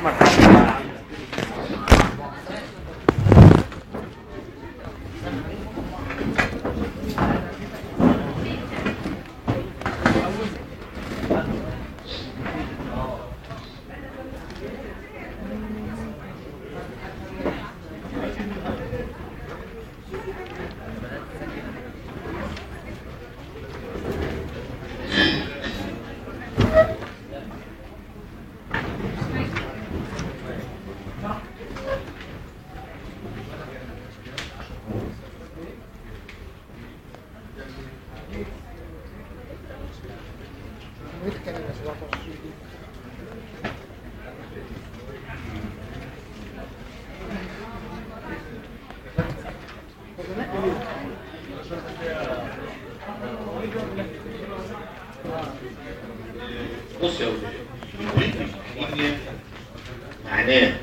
بص يا ولاد البوليتيك انيميا معناه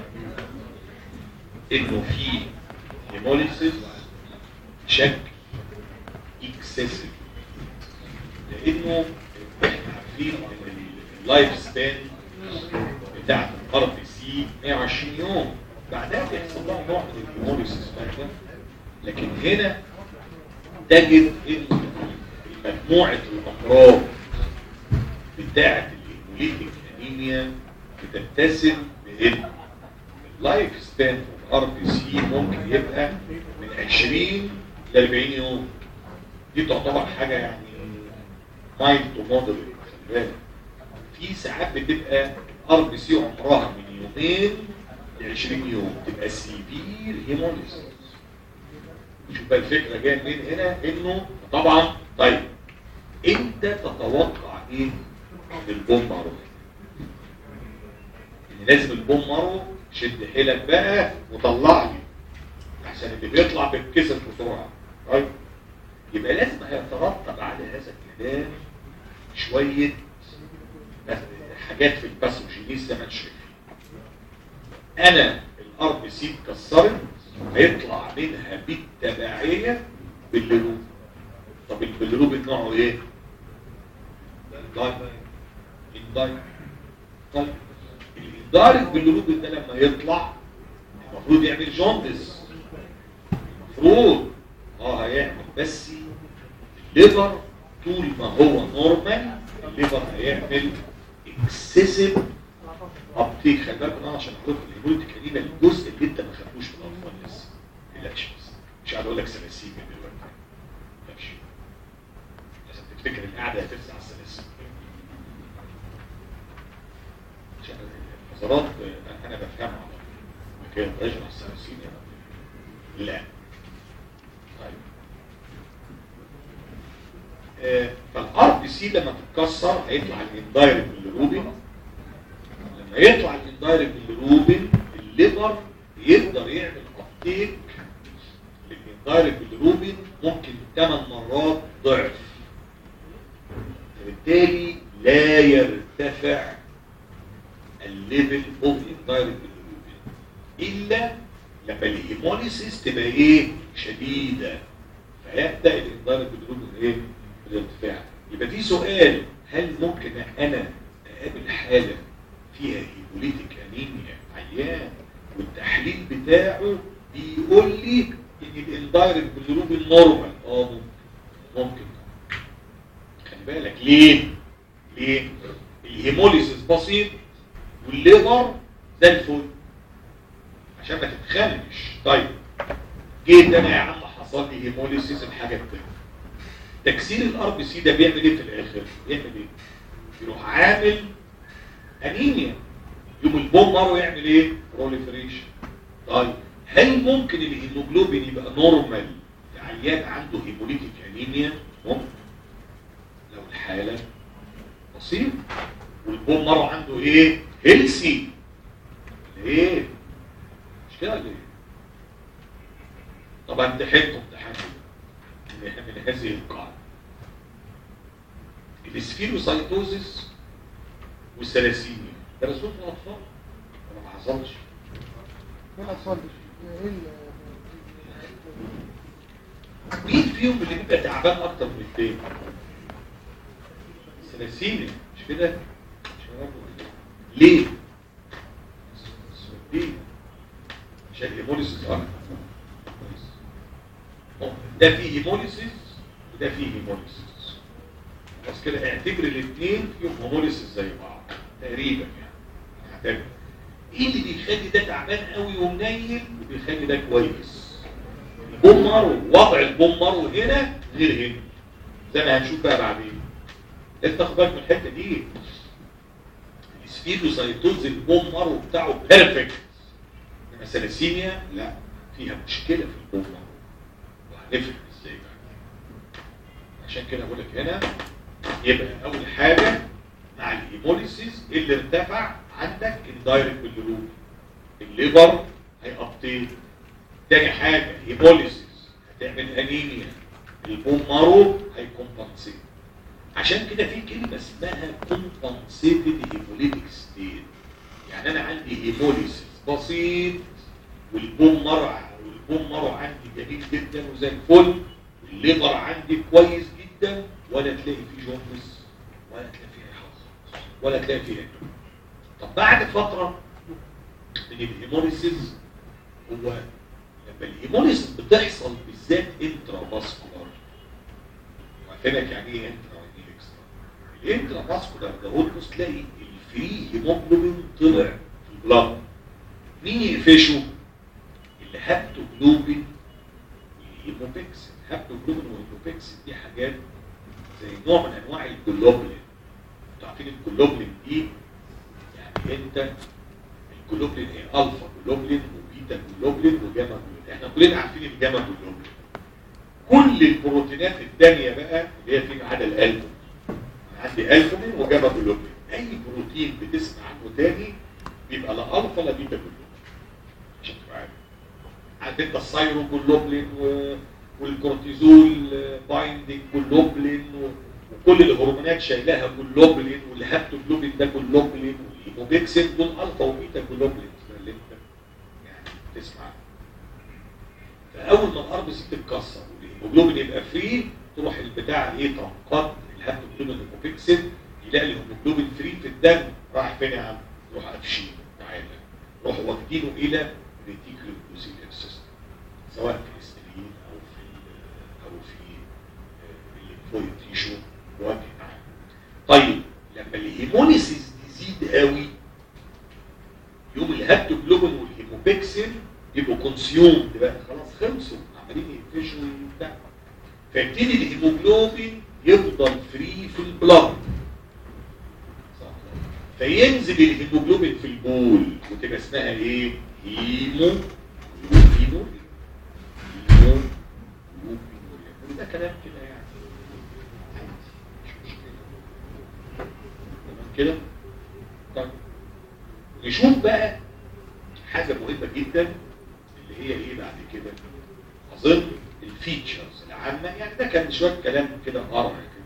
انه في هيموليسيس بشكل اكسسيف لانه احنا عارفين ان اللايف ستان بتاعت الار بي سي 120 يوم بعدها بيحصل لها نوع من الهيموليسيس فاكر لكن هنا تجد ان مجموعه الامراض بتاعه الهيموليتيك انيميا بتتسم بان اللايف ستان في ار بي سي ممكن يبقى من 20 ل 40 يوم دي تعتبر حاجه يعني مايند تو موديل خلي بالك في ساعات بتبقى ار بي سي عمرها من يومين ل 20 يوم تبقى سيفير هيموليسيس شوف بقى الفكره جايه منين هنا انه طبعا طيب انت تتوقع ايه من البوم مارو ان لازم البوم مارو شد حيلك بقى وطلع لي عشان اللي بيطلع بيتكسر بسرعه طيب يبقى لازم هيترتب على هذا الكلام شويه حاجات في الباثوجينيز زي ما انت شايف انا الار بي سي اتكسرت هيطلع منها بالتبعيه باللوب طب البلروب نوعه ايه؟ اندايت اندايت طيب الاندايت باللروب ده لما يطلع المفروض يعمل جوندس المفروض اه هيعمل بس الليفر طول ما هو نورمال الليفر هيعمل اكسسيف ابتيك خلي بالك انا عشان احط الهيموليتيك انيميا الجزء اللي انت ما خدتوش من الاطفال لسه تقلقش بس مش قاعد اقول لك سلاسيم دلوقتي ما تقلقش لازم تفتكر القعده هترسع السلاسل عشان الحضارات انا بفهمها لكن رجع السلاسل يعني لا طيب آه فالار بي سي لما تتكسر هيطلع الاندايركت بالروبين لما يطلع الاندايركت بالروبين الليفر يقدر يعمل ابتيك للاندايركت بالروبين ممكن 8 مرات ضعف فبالتالي لا يرتفع الليفل اوف اندايركت بالروبين الا لما الهيموليسيس تبقى ايه شديده فيبدا الاندايركت بالروبين ايه الارتفاع يبقى في سؤال هل ممكن انا اقابل حاله فيها هيموليتيك انيميا عيان والتحليل بتاعه بيقول لي ان الاندايركت بالجروب النورمال اه ممكن ممكن خلي بالك ليه ليه الهيموليسيس بسيط والليفر زي الفل عشان ما تتخنش طيب جيت انا يا عم حصل لي هيموليسيس الحاجه التانيه تكسير الار بي سي ده بيعمل ايه في الاخر بيعمل ايه يروح عامل انيميا يوم البوم مره يعمل ايه بروليفريشن طيب هل ممكن الهيموجلوبين يبقى نورمال عيان عنده هيموليتيك انيميا ممكن لو الحاله بسيط والبوم مره عنده ايه هيلسي ليه مش كده ليه طبعا امتحنكم امتحان من هذه القاعدة السفيروسايتوزيس والثلاسيميا درسوه في الأطفال أنا ما حصلش ايه الاطفال دي؟ ايه ال- مين فيهم اللي بيبقى تعبان أكتر من التاني؟ الثلاسيميا مش كده؟ مش كده؟ ليه؟ الهيموليسيس اكتر كويس أهو، ده فيه هيموليسيس وده فيه هيموليسيس بس كده اعتبر الاثنين فيهم هيموليسيس زي بعض تقريبا يعني اعتبر ايه اللي بيخلي ده تعبان قوي ومنيل وبيخلي ده كويس البومر وضع البومر هنا غير هنا زي ما هنشوف بقى بعدين انت خد بالك من الحته دي السبيروسايتوز البومر بتاعه بيرفكت انما سلاسيميا لا فيها مشكله في البومر وهنفهم ازاي بقى عشان كده بقول لك هنا يبقى اول حاجه مع الهيموليسيس اللي ارتفع عندك الدايركت بالجلوب الليبر هيقطيه تاني حاجه هيموليسيس هتعمل انيميا البون مارو هيكمبنسيت عشان كده في كلمه اسمها كومبنسيتد هيموليتيك ستيت يعني انا عندي هيموليسيس بسيط والبون مارو والبون مارو عندي جميل جدا وزي الفل والليبر عندي كويس جدا ولا تلاقي فيه جوندس ولا تلاقي فيه حظ ولا تلاقي فيه هنا. طب بعد فتره من الهيموليسيس هو لما الهيموليسيس بتحصل بالذات انترا فاسكولار وهفهمك يعني ايه انترا وايه اكسترا الانترا فاسكولار ده هو تبص تلاقي الفري هيموجلوبين طلع في البلاد مين يقفشه؟ الهابتوجلوبين والهيموبيكسين الهابتوجلوبين والهيموبيكسين دي حاجات زي نوع من انواع الجلوبلين انتوا عارفين الجلوبلين دي يعني انت الجلوبلين ايه الفا جلوبلين وبيتا جلوبلين وجاما جلوبلين احنا كلنا عارفين الجاما جلوبلين كل البروتينات الثانيه بقى اللي هي في عدا الالبوم عندي البومين وجاما جلوبلين اي بروتين بتسمع عنه تاني بيبقى لا الفا لا بيتا جلوبلين عشان تبقى عارف عارف انت السايرو جلوبلين و... والكورتيزول بايندنج جلوبلين و... وكل الهرمونات شايلاها جلوبلين والهابتوجلوبين ده جلوبلين والهيموبيكسين دول الفا وبيتا جلوبلين اللي انت يعني تسمع فاول ما الار بي سي تتكسر والهيموجلوبين يبقى فري تروح البتاع ايه تنقض الهابتوجلوبين والهيموبيكسين يلاقي الهيموجلوبين فري في الدم راح فين يا عم؟ روح قافشينه تعالى روح واخدينه الى ريتيكولو جلوسيلير سيستم سواء في الاسترين او في ال- او في الليمفويد تيشو بوجه عام طيب لما الهيموليسيس تزيد قوي يوم الهابتوجلوبين والهيموبيكسين يبقوا كونسيومد بقى خلاص خلصوا عمالين يقفشوا وبتاع فيبتدي الهيموجلوبين يفضل فري في البلاد صح. فينزل الهيموجلوبين في البول وتبقى اسمها ايه؟ هيمو هيمو هيمو ده كلام كده يعني عادي، مش مشكلة. تمام كده طيب نشوف بقى حاجة مهمة جدا اللي هي ايه بعد كده اظن الفيتشرز العامة يعني ده كان شوية كلام كده قرع كده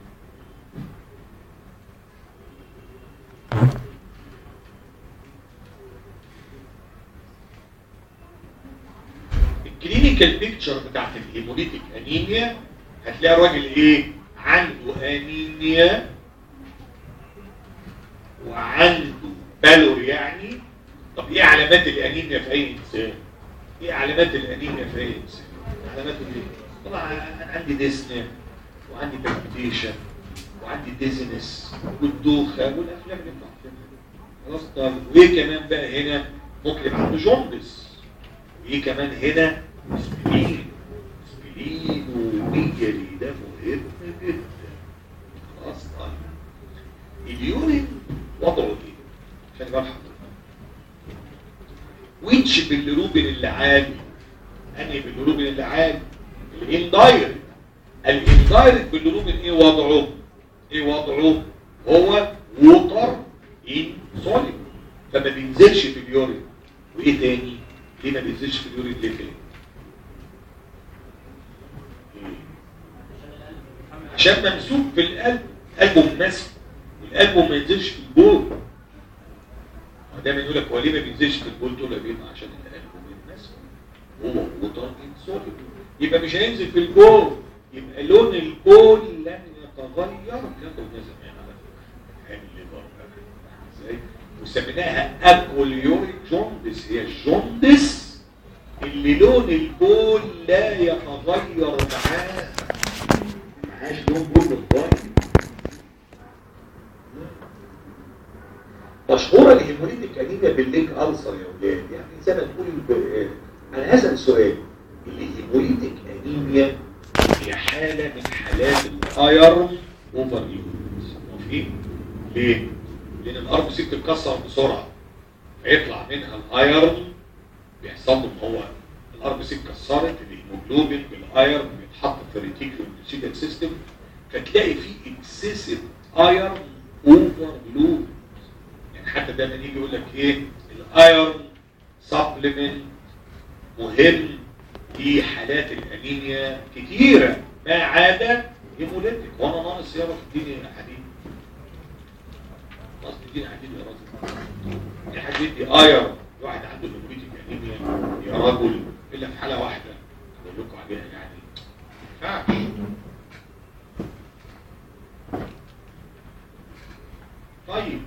الكلينيكال بيكتشر بتاعت الهيموليتيك انيميا هتلاقي الراجل ايه عنده انيميا وعنده بالور يعني طب ايه علامات الانيميا في اي انسان ايه علامات الانيميا في اي انسان علامات ايه طبعا انا عندي ديسنيا وعندي بالبيتيشن وعندي ديزنس والدوخه والافلام اللي بتاعتنا خلاص طب وايه كمان بقى هنا ممكن يبقى عنده جوندس وايه كمان هنا سبلين سبلين وميجري ده مهم جدا خلاص طيب اليورين وضعه ايه عشان يبقى حضرتك ويتش بالروبين اللي عالي انهي بالروبين اللي عالي الاندايركت الاندايركت بالروبين ايه وضعه ايه وضعه هو ووتر ان سوليد فما بينزلش في اليورين وايه تاني ليه ما بينزلش في اليورين ليه تاني عشان ممسوك في القلب قلبه ممسك والقلب ما ينزلش في البول هو دايما يقول لك هو ليه ما بينزلش في البول تقول له ليه ما عشان القلب متمسك هو ووتر انسولين يبقى مش هينزل في البول يبقى لون البول لن يتغير كده زمان على فكره الليفر ازاي وسميناها اكوليوريك جوندس هي الجوندس اللي لون البول لا يتغير معاه معاش لون بول متغير مشهورة الهيموليتيك انيميا بالليك ألسر يا ولاد يعني زي ما تقول ب- على هذا السؤال الهيموليتيك انيميا هي حالة من حالات الايرون اوفر يوز موافقين؟ ليه؟ لان الارض سي بتتكسر بسرعة فيطلع منها الايرون بيحصل له ان هو الار بي سي اتكسرت الهيموجلوبين بالايرون بيتحط في الريتيكولوم سيتال سيستم فتلاقي فيه اكسسيف ايرون اوفر لود يعني حتى دايما يجي يقول لك ايه الايرون سبلمنت مهم في حالات الانيميا كتيره ما عدا هيموليتيك وانا ناقص يابا تديني حديد ناقص تديني حديد يا راجل في حد يدي ايرون واحد عنده هيموليتيك انيميا يا رجل الا في حاله واحده اقول لكم عليها يعني ما ينفعش طيب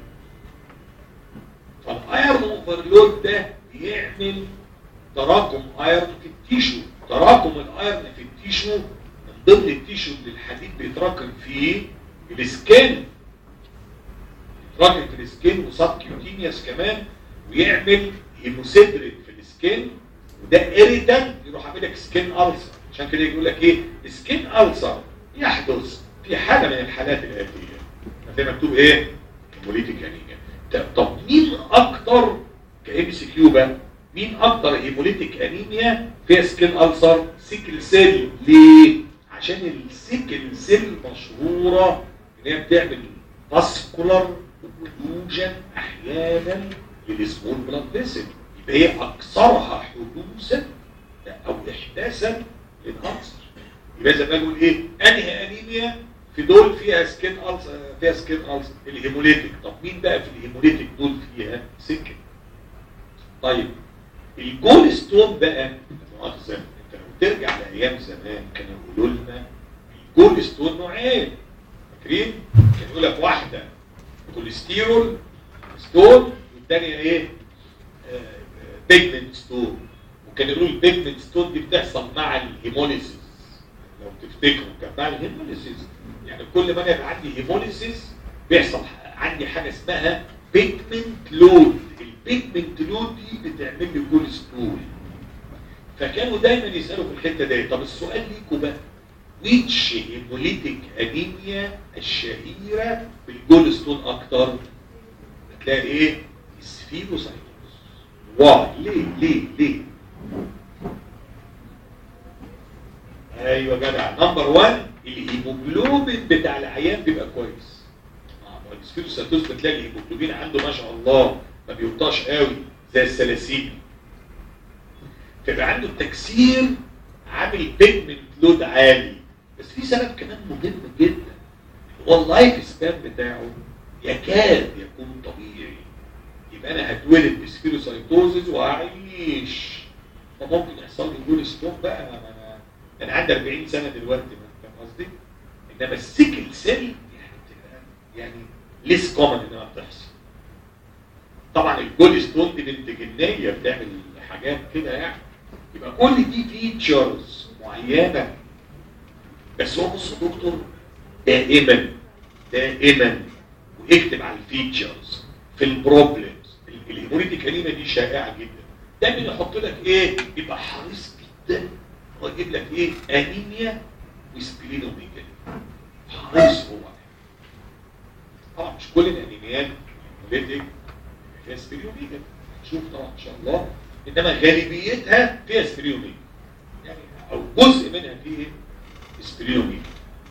فالايرون اوفرلود ده بيعمل تراكم ايرون في التيشو تراكم الايرون في التيشو من ضمن التيشو اللي الحديد بيتراكم فيه السكين يتراكم في السكين وسب كيوتينيوس كمان ويعمل هيموسيدريت في السكين وده اريتان يروح عامل لك سكين ألسر عشان كده يقول لك ايه سكين ألسر يحدث في حاله من الحالات الاتيه هتلاقي مكتوب ايه هيموليتيك انيميا طب- طب مين اكتر كام سي كيو بقى مين اكتر هيموليتيك انيميا فيها سكين ألسر سيكل سيل ليه عشان السيكل سيل مشهوره ان هي بتعمل فاسكولار اوكلوجن احيانا للسمول بلاد فيسل يبقى هي اكثرها حدوثا او احداثا للألسر يبقى زي ما بقول ايه انهي انيميا في دول فيها سكين ألسر فيها سكين ألسر الهيموليتيك طب مين بقى في الهيموليتيك دول فيها سكن طيب الجول ستون بقى مؤاخذة انت لو ترجع لايام زمان كانوا يقولوا لنا الجول ستون نوعين فاكرين كان يقول لك واحده كوليسترول ستون والثانيه ايه بيجمنت ستون وكان يقولوا البيجمنت ستون دي بتحصل مع الهيموليسيس لو تفتكروا كان مع الهيموليسيس يعني كل ما انا يبقى عندي هيموليسيس بيحصل عندي حاجه اسمها بيجمنت لود البيجمنت لود دي بتعمل لي جول ستون فكانوا دايما يسالوا في الحته دي طب السؤال ليكوا بقى ويتش هيموليتيك انيميا الشهيره بالجول ستون اكتر هتلاقي ايه سفيروسايتوس واي ليه ليه ليه ايوه جدع نمبر 1 الهيموجلوبين بتاع العيان بيبقى كويس اه السفيروسايتوس بتلاقي الهيموجلوبين عنده ما شاء الله ما بيوطاش قوي زي السلاسيل فيبقى عنده التكسير عامل بيجمنت لود عالي بس في سبب كمان مهم جدا هو اللايف سبان بتاعه يكاد يكون طبيعي يبقى انا هتولد بسفيروسايتوزز وهعيش فممكن يحصل لي جول ستون بقى انا انا انا عندي 40 سنه دلوقتي فاهم قصدي؟ انما السيكل سيل يعني بتبقى يعني ليس كومن انها بتحصل طبعا الجول ستون دي بنت جنيه بتعمل حاجات كده يعني يبقى كل دي فيتشرز معينه بس هو بص يا دكتور دائما دائما واكتب على الفيتشرز في البروبلمز الهيموريتيك انيميا دي شائعه جدا دايما يحط لك ايه يبقى حريص جدا ويجيب لك ايه انيميا وسبلينوميجالي حريص هو طبعا مش كل الانيميات الهيموريتيك فيها سبلينوميجالي شوف طبعا ان شاء الله انما غالبيتها فيها سبلينوميجالي يعني او جزء منها فيه سبلينوميجالي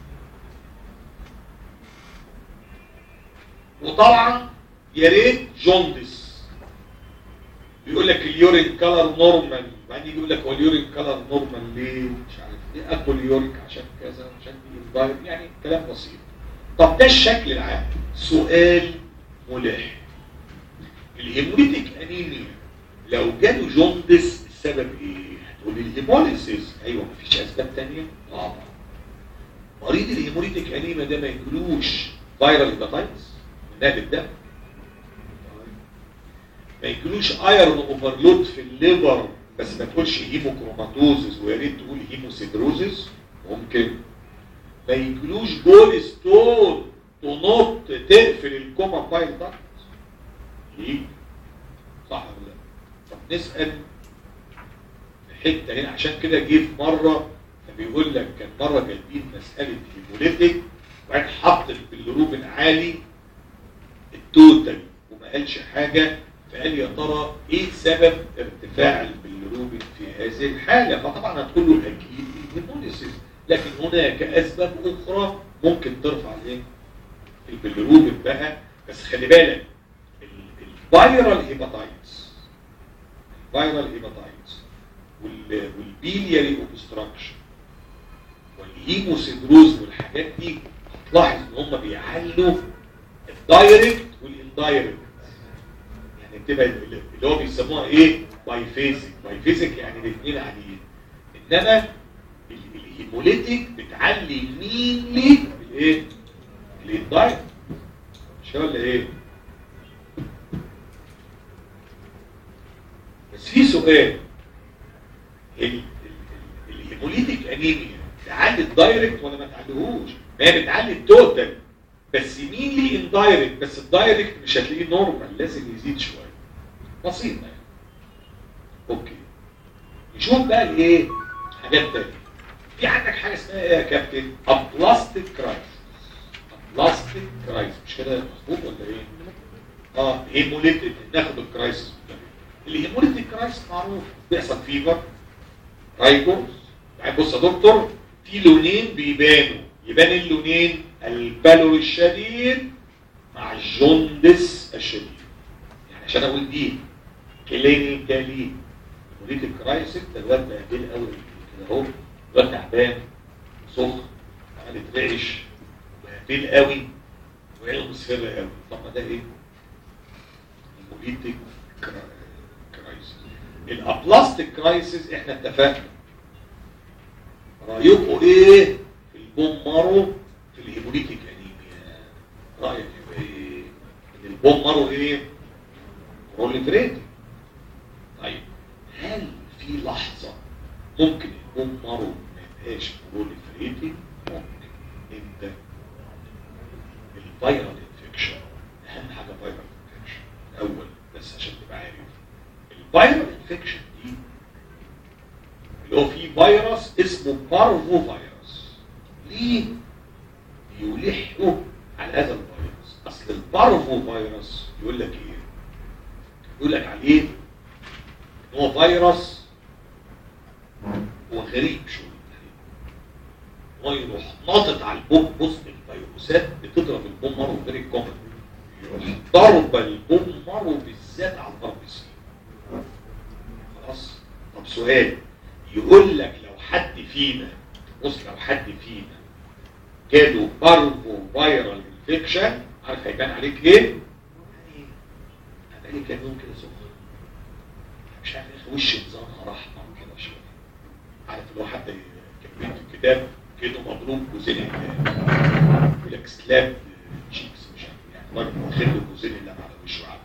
وطبعا يا ريت جوندس بيقول لك اليورين كلر نورمال بعدين يجي يقول لك هو اليورين كلر نورمال ليه مش عارف ايه اكل يوريك عشان كذا عشان دي الدايت يعني كلام بسيط طب ده الشكل العام سؤال ملح الهيموليتيك انيميا لو جاله جوندس السبب ايه هتقول لي الهيموليسيس ايوه مفيش اسباب ثانيه طبعا مريض الهيموليتيك انيميا ده ما يجيلوش فيرال هيباتايتس من نقل الدم ما يجيلوش ايرون اوفرلود في الليفر بس ما تقولش هيموكروماتوزس ويا ريت تقول هيموسيدروزس ممكن ما يجلوش جول ستون تنط تقفل الكوما بايل ده يجي صح ولا لا طب نسال حته هنا عشان كده جه في مره فبيقول لك كان مره جايبين مساله هيموليتيك وبعدين حط البيلروبين عالي التوتال وما قالش حاجه فقال يا ترى ايه سبب ارتفاع البيلروبين في هذه الحاله فطبعا هتقول له اكيد الهيموليسيس لكن هناك اسباب اخرى ممكن ترفع الايه البيلروبين بقى بس خلي بالك الفيرال هيباتايتس الفيرال هيباتايتس والبيلياري اوبستراكشن والهيموسيدروز والحاجات دي هتلاحظ ان هم بيعلوا الدايركت والاندايركت يعني بتبقى اللي هو بيسموها ايه بايفيزيك بايفيزيك يعني الاثنين عاليين انما الهيموليتيك بتعلي مينلي الايه الاندايركت مش ولا ايه بس في سؤال الهيموليتيك انيميا تعلي الدايركت ولا ما تعليهوش ما هي بتعلي التوتال بس مين ليه اندايركت بس الدايركت مش هتلاقيه نورمال لازم يزيد شويه بسيط يعني اوكي نشوف بقى الايه حاجات تانية في عندك حاجه اسمها ايه يا كابتن ابلاستيك كرايسيس ابلاستيك كرايسيس مش كده مظبوط ولا ايه اه هيموليتيك ناخد الكرايسيس الهيموليتيك كرايسيس معروف بيحصل فيبر رايكورز يعني بص يا دكتور في لونين بيبانوا يبان اللونين البالور الشديد مع الجوندس الشديد يعني عشان اقول دي كلينيكالي هيموليتيك كرايسيس ده الواد بهدل قوي كده اهو الواد تعبان سخن عمال يترعش بهدل قوي وعينه مصفرة قوي طب ما ده ايه؟ هيموليتيك كرايسيس الابلاستيك كرايسيس احنا اتفقنا رايكم ايه في البوم مارو في الهيموليتيك انيميا رايك ايه ان البوم مارو ايه بروليفريتنج طيب هل في لحظه ممكن البوم مارو ما يبقاش بروليفريتنج ممكن امتى الفيرال انفكشن اهم حاجه فيرال انفكشن الاول بس عشان تبقى عارف الفيرال انفكشن دي اللي هو فيه فيروس اسمه بارفو فيروس ليه يلحوا على هذا الفيروس اصل البارفو فيروس يقول لك ايه يقول لك عليه ان هو فيروس هو غريب شويه هو يروح ناطط على البوم بص الفيروسات بتضرب البوم مارو فيري كومن يروح ضرب البوم مارو بالذات على الار بي سي خلاص طب سؤال يقول لك لو حد فينا بص لو حد فينا جاله بارفو فيرال انفكشن عارف هيبان عليك ايه؟ هيبان عليك كام يوم كده سخن مش عارف يا اخي وش نظامها رحمه كده شويه عارف اللي هو حد كان في الكتاب كده مضروب جوزين يقول لك سلاب تشيكس مش عارف يعني راجل واخد له جوزين اللي على وشه عارف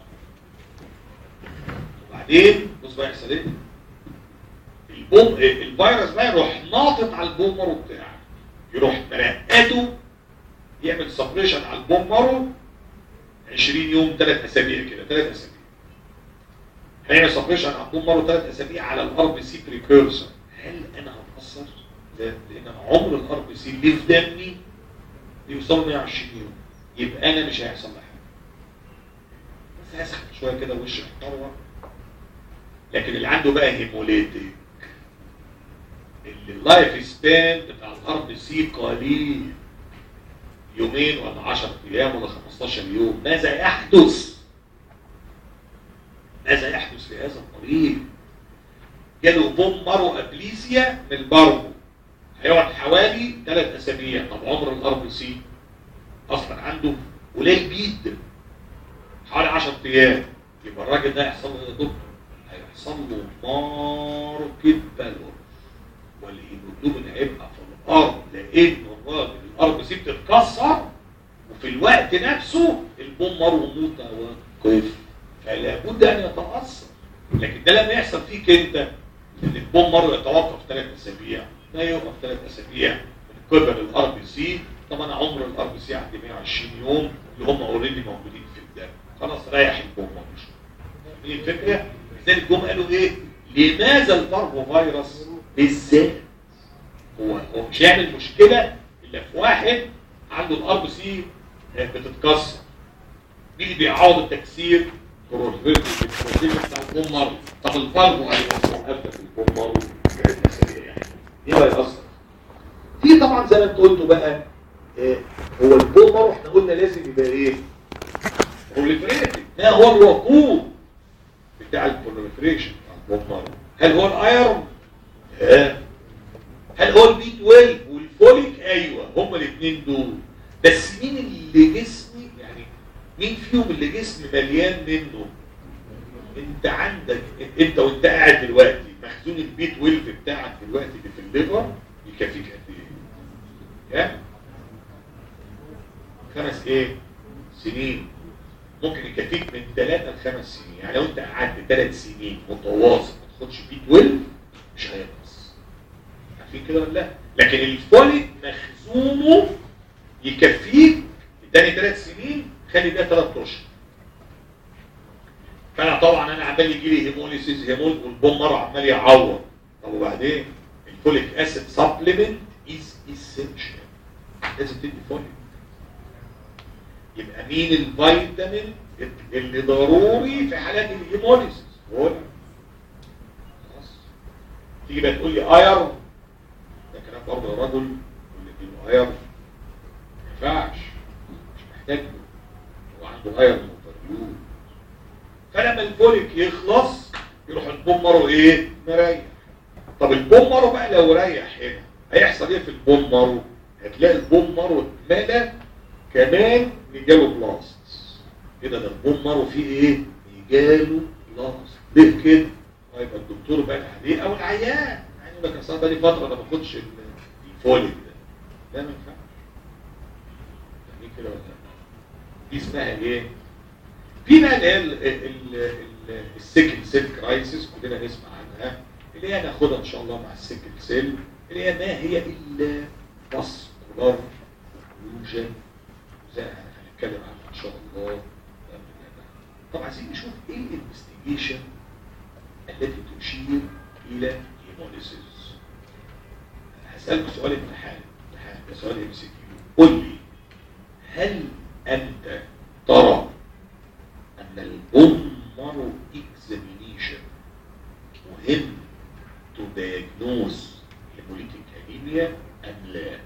وبعدين بص بقى يحصل ايه؟ البوم الفيروس بقى يروح ناطط على البوم مارو بتاعك يروح مرقته يعمل سبريشن على البوم مارو 20 يوم ثلاث اسابيع كده ثلاث اسابيع هيعمل سبريشن على البوم مارو ثلاث اسابيع على الار بي سي بريكورسر هل انا هتاثر؟ لا لان عمر الار بي سي اللي في دمي بيوصل 120 يوم يبقى انا مش هيحصل لي حاجه بس هسخن شويه كده وشي محترم لكن اللي عنده بقى هيموليتيك اللي اللايف سبان بتاع الار بي سي قليل يومين ولا 10 ايام ولا 15 يوم ماذا يحدث ماذا يحدث في هذا المريض جاله بوم مارو ابليسيا من الباربو هيقعد حوالي ثلاث اسابيع طب عمر الار بي سي اصلا عنده قليل جدا حوالي 10 ايام يبقى الراجل ده هيحصل له ايه يا دكتور؟ هيحصل له ماركت بالور والهيموجلوبين هيبقى في الارض لان الراجل الار بي سي بتتكسر وفي الوقت نفسه البوم مارو متوقف فلا بد ان يتاثر لكن ده لما يحصل فيك انت ان البوم مره يتوقف ثلاث اسابيع لا يوقف ثلاث اسابيع من قبل الار بي سي طبعا عمر الار بي سي عندي 120 يوم اللي هم اوريدي موجودين في الدم خلاص ريح البوم مره دي الفكره لذلك جم قالوا ايه لماذا البارفو فيروس بالذات هو هو مش هيعمل مشكله الا في واحد عنده الار بي سي بتتكسر مين اللي بيعوض التكسير بروفيرتي البروفيرتي بتاع البوم مارو طب الفارمو هيأثر ابدا في البوم مارو بعد اسابيع يعني ايه هيأثر في طبعا زي ما انت قلتوا بقى آه، هو البوم مارو احنا قلنا لازم يبقى ايه بروليفريتد ما هو الوقود بتاع البروليفريشن بتاع البوم مارو هل هو الايرون لا هل هو البي 12 والفوليك ايوه هما الاثنين دول بس مين اللي جسمي يعني مين فيهم اللي جسم مليان منه انت عندك انت وانت قاعد دلوقتي مخزون البي 12 بتاعك دلوقتي اللي في الليفر يكفيك قد ايه؟ ها؟ خمس ايه؟ سنين ممكن يكفيك من ثلاثة لخمس سنين يعني لو انت قعدت ثلاث سنين متواصل ما تاخدش بي 12 مش هينقص عارفين كده ولا لا؟ لكن الفوليك مخزونه يكفيك تاني ثلاث سنين خلي ده ثلاث اشهر فانا طبعا انا عمال يجي لي هيموليسيس هيمول والبوم مره عمال يعور طب وبعدين الفوليك اسيد سبلمنت از اسينشال لازم تدي فوليك يبقى مين الفيتامين اللي ضروري في حالات الهيموليسيس فوليك خلاص تيجي بقى تقول لي ايرون ده كلام برضه يا رجل اللي بيقول ايرون ما ينفعش مش محتاج له هو عنده ايرون وفريول فلما الفوليك يخلص يروح البوم مارو ايه مريح طب البوم مارو بقى لو ريح هنا هيحصل ايه في البوم مارو هتلاقي البوم مارو اتملى كمان جاله بلاست كده ده البوم مارو فيه ايه جاله بلاست ليه كده يبقى الدكتور بقى عليه او العيان يعني يقول لك اصل بقى لي فتره ما باخدش ال- الفوليك ده ده ما ينفعش يعني كده ولا لا؟ دي اسمها ايه في بقى اللي هي ال- ال- ال- السيكل سيل كرايسيس كلنا نسمع عنها اللي هي هناخدها ان شاء الله مع السيكل سيل اللي هي ما هي الا فاسكولار لوجن زي ما هنتكلم عنها ان شاء الله طب عايزين نشوف ايه الانفستيجيشن التي تشير الى هيموليسيس هسألك سؤال امتحان امتحان ده سؤال ام سي كيو قول لي هل انت ترى ان البومر اكزامينيشن مهم تو دايجنوز هيموليتيك انيميا ام لا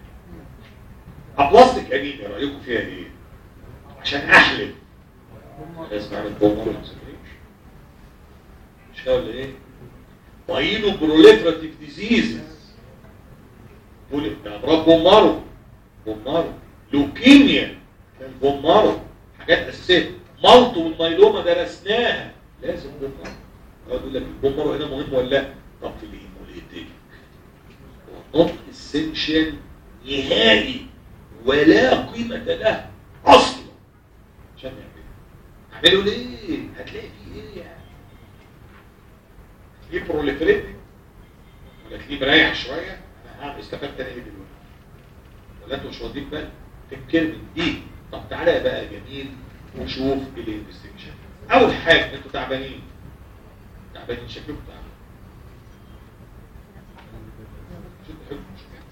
ابلاستيك انيميا رايكم فيها ايه عشان احلف لازم اعمل بومر اكزامينيشن مش كده ولا ايه باينو بروليفراتيف ديزيزز بولي امراض بومارو بومارو لوكيميا كان بومارو حاجات اساسيه مالتو والميلوما درسناها لازم بومارو يقول لك البومارو هنا مهم ولا لا طب في الهيموليتيك هو نوت اسينشال نهائي ولا قيمه له اصلا عشان يعملوا اعملوا ليه هتلاقي فيه ايه يعني تلاقيه بروليفريتنج ولا تلاقيه مريح شويه انا هعمل استفدت انا ايه دلوقتي ولا انتوا مش واخدين بالك تفكير من دي طب تعالى بقى يا جميل وشوف الانفستيجيشن اول حاجه انتوا تعبانين تعبانين شكلكم تعبانين شد حيلكم شوية.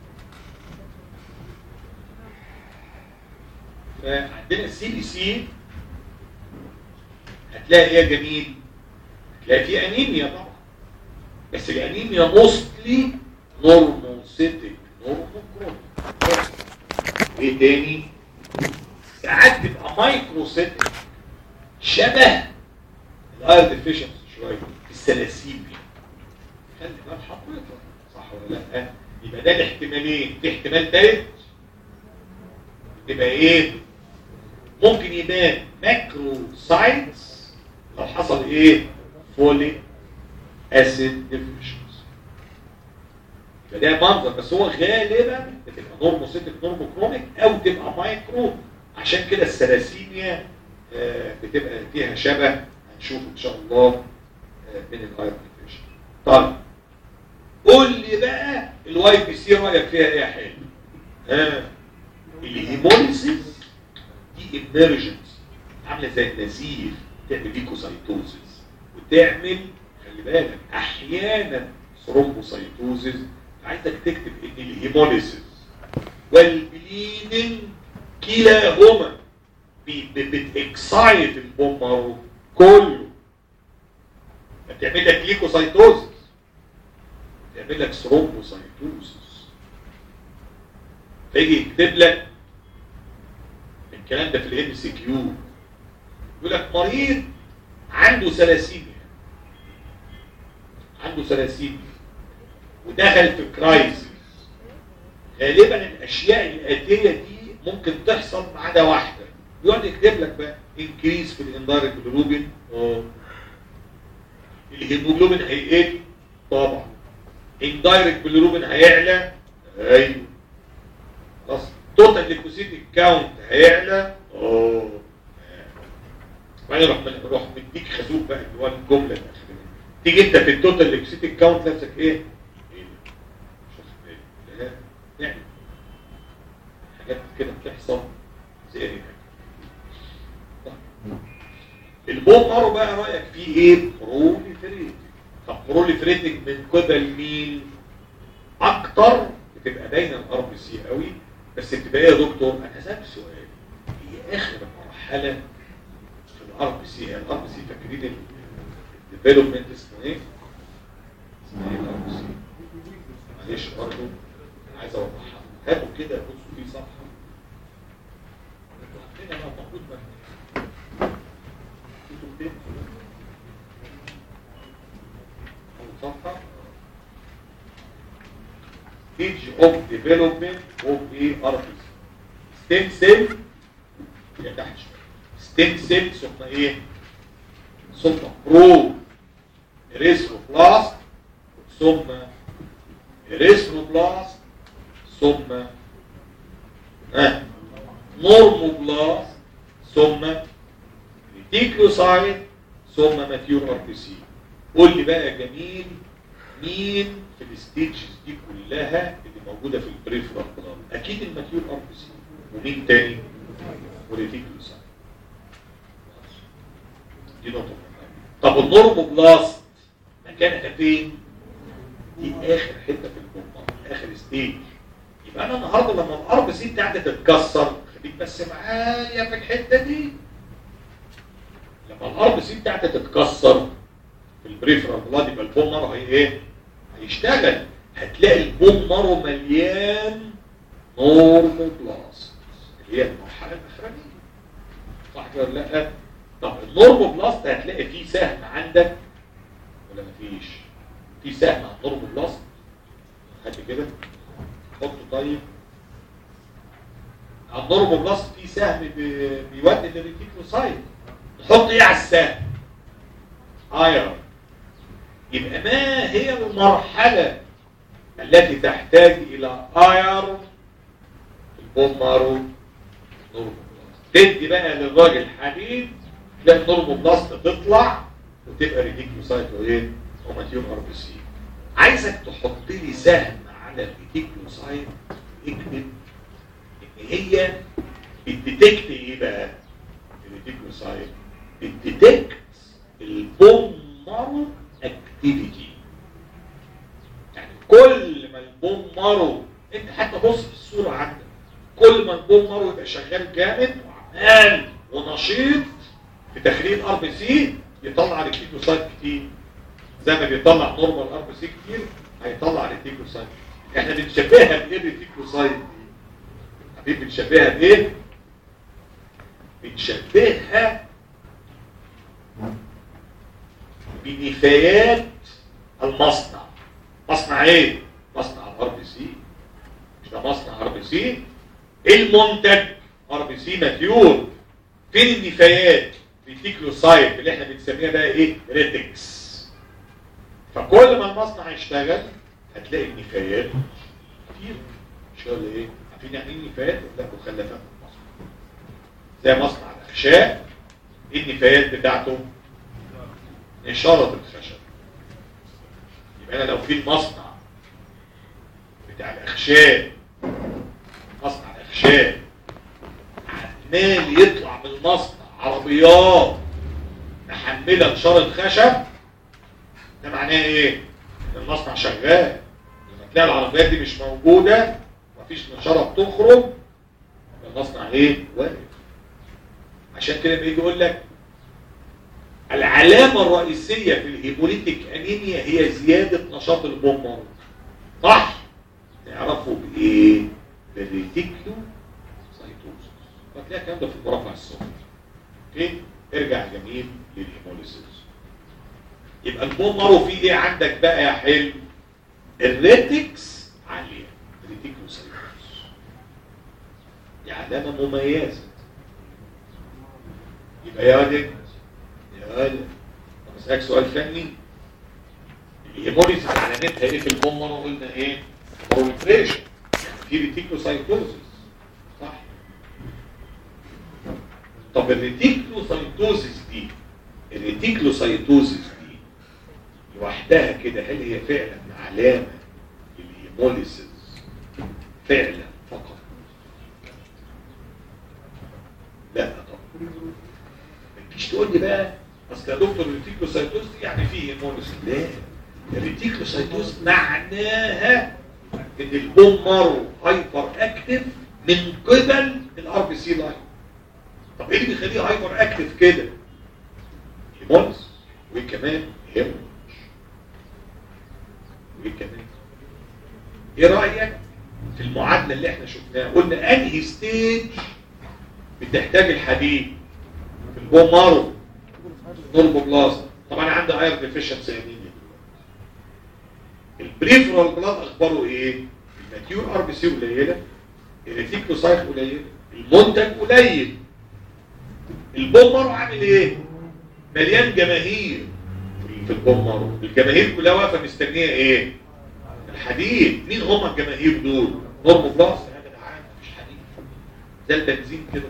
فعندنا السي بي سي هتلاقي ايه يا جميل هتلاقي فيه انيميا طبعا بس الانيميا موستلي نورموسيتك نورموكروميك ايه تاني ساعات تبقى مايكروسيتك شبه الاير ديفيشنسي شويه السلاسيميا خلي بالك حضرتك صح ولا لا يبقى ده الاحتمالين في احتمال تالت يبقى ايه ممكن يبان ماكرو سايتس لو حصل ايه فوليك اسيد ديفيشنسي فده منظر بس هو غالبا بتبقى نورموسيتك نورموكروميك او تبقى مايكرو عشان كده السلاسيميا آه، بتبقى فيها شبه هنشوف ان شاء الله آه، من الايرون ديفيشن طيب قول لي بقى الواي بي سي رايك فيها ايه يا حلو ها الهيموليسيس دي امرجنس عامله زي النزيف تعمل ليكوسايتوزيس وتعمل خلي بالك احيانا ثرومبوسايتوزيس عايزك تكتب ان الهيموليسيس والبليدنج كلاهما بي- بي- بتكسايت البومر كله بتعمل لك ليكوسايتوزيس تعمل لك ثرومبوسايتوزيس فيجي يكتب لك الكلام ده في الام سي كيو يقول لك مريض عنده ثلاسيميا عنده ثلاسيميا ودخل في كرايسيس غالبا الاشياء الاتيه دي ممكن تحصل ما عدا واحده يقعد يكتب لك بقى انكريس في الاندايركت جلوبين اه الهيموجلوبين هيقل طبعا اندايركت بالروبين هيعلى ايوه خلاص توتال ليكوسيتيك كاونت هيعلى اه بعدين روح روح مديك خازوق بقى اللي هو الجمله الاخرانيه تيجي انت في التوتال ليكوسيتيك كاونت نفسك ايه؟ ايه ده؟ مش واخد بالي. لا، يعني حاجات كده بتحصل زي ايه طيب. البومر بقى رايك فيه ايه؟ بروليفريتنج طب بروليفريتنج من قبل مين؟ اكتر بتبقى باينه الار بي سي قوي بس بتبقى ايه يا دكتور؟ انا سالت سؤال هي اخر مرحله في الار بي سي هي الار بي سي فاكرين الديفلوبمنت اسمه ايه؟ اسمه ايه الار بي سي؟ معلش برضه انا عايز اوضحها هاتوا كده بصوا في صفحه عندنا بقى المفروض ما كتب فين؟ أول صفحه stage of development of a RBC stem cell يا تحت شويه stem cell ثم ايه ثم برو اريثروبلاست ثم اريثروبلاست ثم ها نورموبلاست ثم ريتيكلوسايت ثم ماتيور ار بي سي قول لي بقى يا جميل مين في الستيجز دي كلها اللي موجوده في البريفرال بلاد اكيد الماتيور ار بي سي ومين تاني وريتيكلوسايت دي نقطه مهمة. طب النورموبلاست مكانها فين دي اخر حته في البومبا اخر ستيج يبقى انا النهارده لما الار بي سي بتاعتي تتكسر خليك بس معايا في الحته دي لما الار بي سي بتاعتي تتكسر في البريفرال بلاد يبقى البون مارو هي ايه هيشتغل هتلاقي البون مارو مليان نورموبلاست اللي هي المرحله الاخرانيه صح كده ولا لا طب النورموبلاست هتلاقي فيه سهم عندك ولا مفيش في سهم على النورموبلاست هات كده حطه طيب على النورموبلاست في سهم بي- بيودي للريتيكلوسايت نحط ايه على السهم ايرون يبقى ما هي المرحلة التي تحتاج إلى ايرون البون مارو نورموبلاست تدي بقى للراجل حديد تلاقي النورموبلاست تطلع وتبقى ريديكلوسايت وايه وماتيوم ار بي سي عايزك تحط لي سهم على الريديكلوسايت اكتب ان هي بتديتكت ايه بقى الريديكلوسايت بتديتكت البوم مارو اكتيفيتي يعني كل ما البوم مارو انت حتى بص في الصوره عندك كل ما البوم مارو يبقى شغال جامد وعمال ونشيط في تخليل ار بي سي يطلع ريتيكوسايت كتير زي ما بيطلع نورمال ار بي سي كتير هيطلع ريتيكوسايت احنا بنشبهها بايه الريتيكوسايت دي حبيبي بنشبهها بايه بنشبهها بنفايات المصنع مصنع ايه مصنع الار بي سي مش ده مصنع ار بي سي المنتج ار بي سي ماتيور فين النفايات ريتيكلوسايت اللي احنا بنسميها بقى ايه ريتكس فكل ما المصنع يشتغل هتلاقي النفايات كتير مش ولا ايه عارفين يعني ايه النفايات لا مخلفات من المصنع زي مصنع الاخشاب ايه النفايات بتاعته إشارة الخشب يبقى انا لو في المصنع بتاع الاخشاب مصنع الاخشاب عمال يطلع من المصنع عربيات محمله نشاره خشب ده معناه ايه؟ ان المصنع شغال لما تلاقي العربيات دي مش موجوده مفيش نشاره بتخرج يبقى المصنع ايه؟ واقف عشان كده بيجي يقول لك العلامة الرئيسية في الهيموليتيك أنيميا هي زيادة نشاط البومر صح؟ نعرفه بإيه؟ بالريتيكلو سايتوزس فتلاقي الكلام ده في المرافع الصغير اوكي؟ ارجع جميل للهيموليسيس يبقى البومر فيه ايه عندك بقى يا حلو؟ الريتكس عالية ريتيكلو سايتوزس دي علامة مميزة يبقى يا ولد يا ولد طب اسالك سؤال فني الهيموليز علامتها ايه في البومر قلنا ايه بروليفريشن في ريتيكلوسايتوزس صح طب الريتيكلوسايتوزس دي الريتيكلوسايتوزس دي لوحدها كده هل هي فعلا علامه للهيموليسيس فعلا فقط لا طبعا ما تجيش تقول لي بقى اصل يا دكتور الريتيكلوسايتوز دي يعني فيه هيموليسيس لا الريتيكلوسايتوز معناها ان البون مارو هايبر اكتف من قبل الار بي سي لاين طب ايه اللي بيخليه هايبر اكتف كده هيموليس وايه كمان هيموليس وايه كمان ايه رايك في المعادله اللي احنا شفناها قلنا انهي ستيج بتحتاج الحديد في البون مارو نورموبلازم طبعا عندي اير ديفيشنسي انيميا البريفرال بلاد اخباره ايه الماتيور ار بي سي قليله الريتيكلوسايت قليل المنتج قليل البومر عامل ايه مليان جماهير في البومر الجماهير كلها واقفه مستنيه ايه الحديد مين هم الجماهير دول نورموبلاست يا جدعان مفيش حديد زي البنزين كده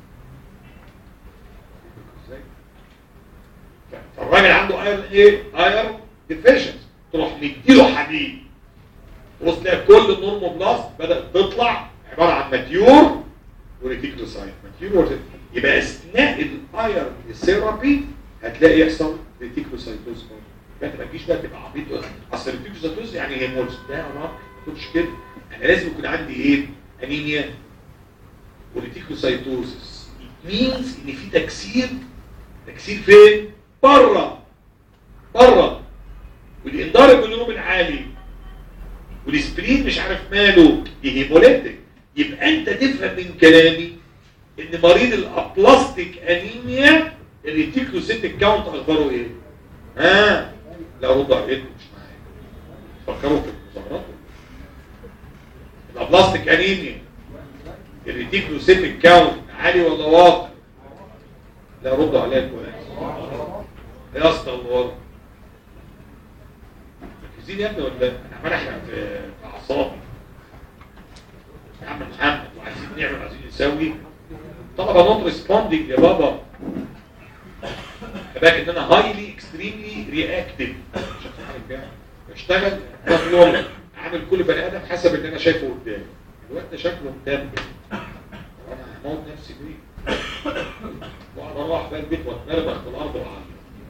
ازاي فالراجل عنده ايرون ايه ايرون ديفيشنس تروح مديله حديد بص تلاقي كل النورموبلاست بدات تطلع عباره عن ماتيور وريتيكلوسايت ماتيور وريتيكلوسايت. يبقى اثناء الايرون ثيرابي هتلاقي يحصل ريتيكلوسايتوز فانت ما تجيش بقى تبقى عبيط تقول اصل الريتيكلوسايتوز يعني هيمولز لا يا رب ما تقولش كده انا لازم يكون عندي ايه انيميا وريتيكلوسايتوزس مينز ان في تكسير تكسير فين بره بره والاندار الجلوبين عالي والسبرين مش عارف ماله دي هيموليتك يبقى انت تفهم من كلامي ان مريض الابلاستيك انيميا الريتيكلوسيتك كاونت اخباره ايه ها لا رد عليكم مش معايا فكروا في المظاهرات الابلاستيك انيميا الريتيكلوسيتك كاونت عالي ولا واطي لا رد عليا كويس يا اسطى الله مركزين يا ابني ولا لا؟ انا عمال احرق في في اعصابي يا عم محمد وعايزين نعمل عايزين نسوي طلبه نوت ريسبوندنج يا بابا بالك ان انا هايلي اكستريملي رياكتيف بشتغل انا في يوم عامل كل بني ادم حسب اللي انا شايفه قدامي الوقت ده شكله مدمر وانا هموت نفسي بيه واقعد اروح بقى البيت واتنربخ في الارض وعلي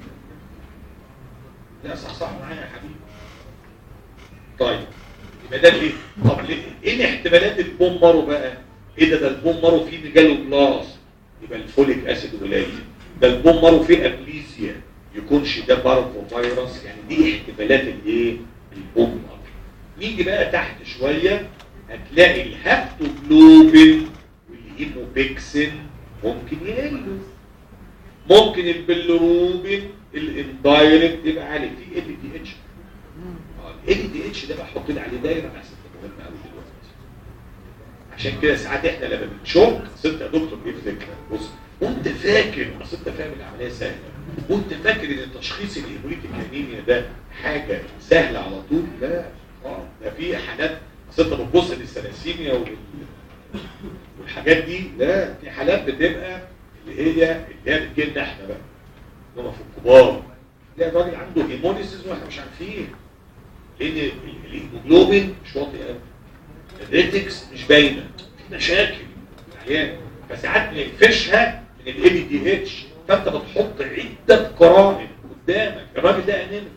لا صح صح معايا يا حبيبي طيب يبقى ده ليه طب ليه ايه الاحتمالات البومبرو بقى ايه ده ده البومبرو فيه ميجالو بلاس يبقى الفوليك اسيد قليل ده البومبرو فيه ابليزيا يكونش ده بارفو فيروس يعني دي احتمالات الايه البومبرو نيجي بقى تحت شويه هتلاقي الهابتوجلوبين والهيموبيكسين ممكن يقلوا ممكن البيلروبين الاندايركت يبقى عالي في ال دي اتش ال دي اتش ده بحط لي عليه دايره بس مهم قوي دلوقتي عشان كده ساعات احنا لما بنشوك ست يا دكتور ايه الفكره بص وانت فاكر اصل انت فاهم العمليه سهله وانت فاكر ان تشخيص الهيموليتيك انيميا ده حاجه سهله على طول لا اه ده في حالات اصل انت بتبص للثلاسيميا وال... والحاجات دي لا في حالات بتبقى اللي هي اللي هي بتجيلنا احنا بقى اللي هم في الكبار لا الراجل عنده هيموليسيس واحنا مش عارفين لان ال- الهيموجلوبين مش واطي قوي الريتكس مش باينه في مشاكل احيانا فساعات بنقفشها من ال دي اتش فانت بتحط عده قرائن قدامك الراجل ده انيميا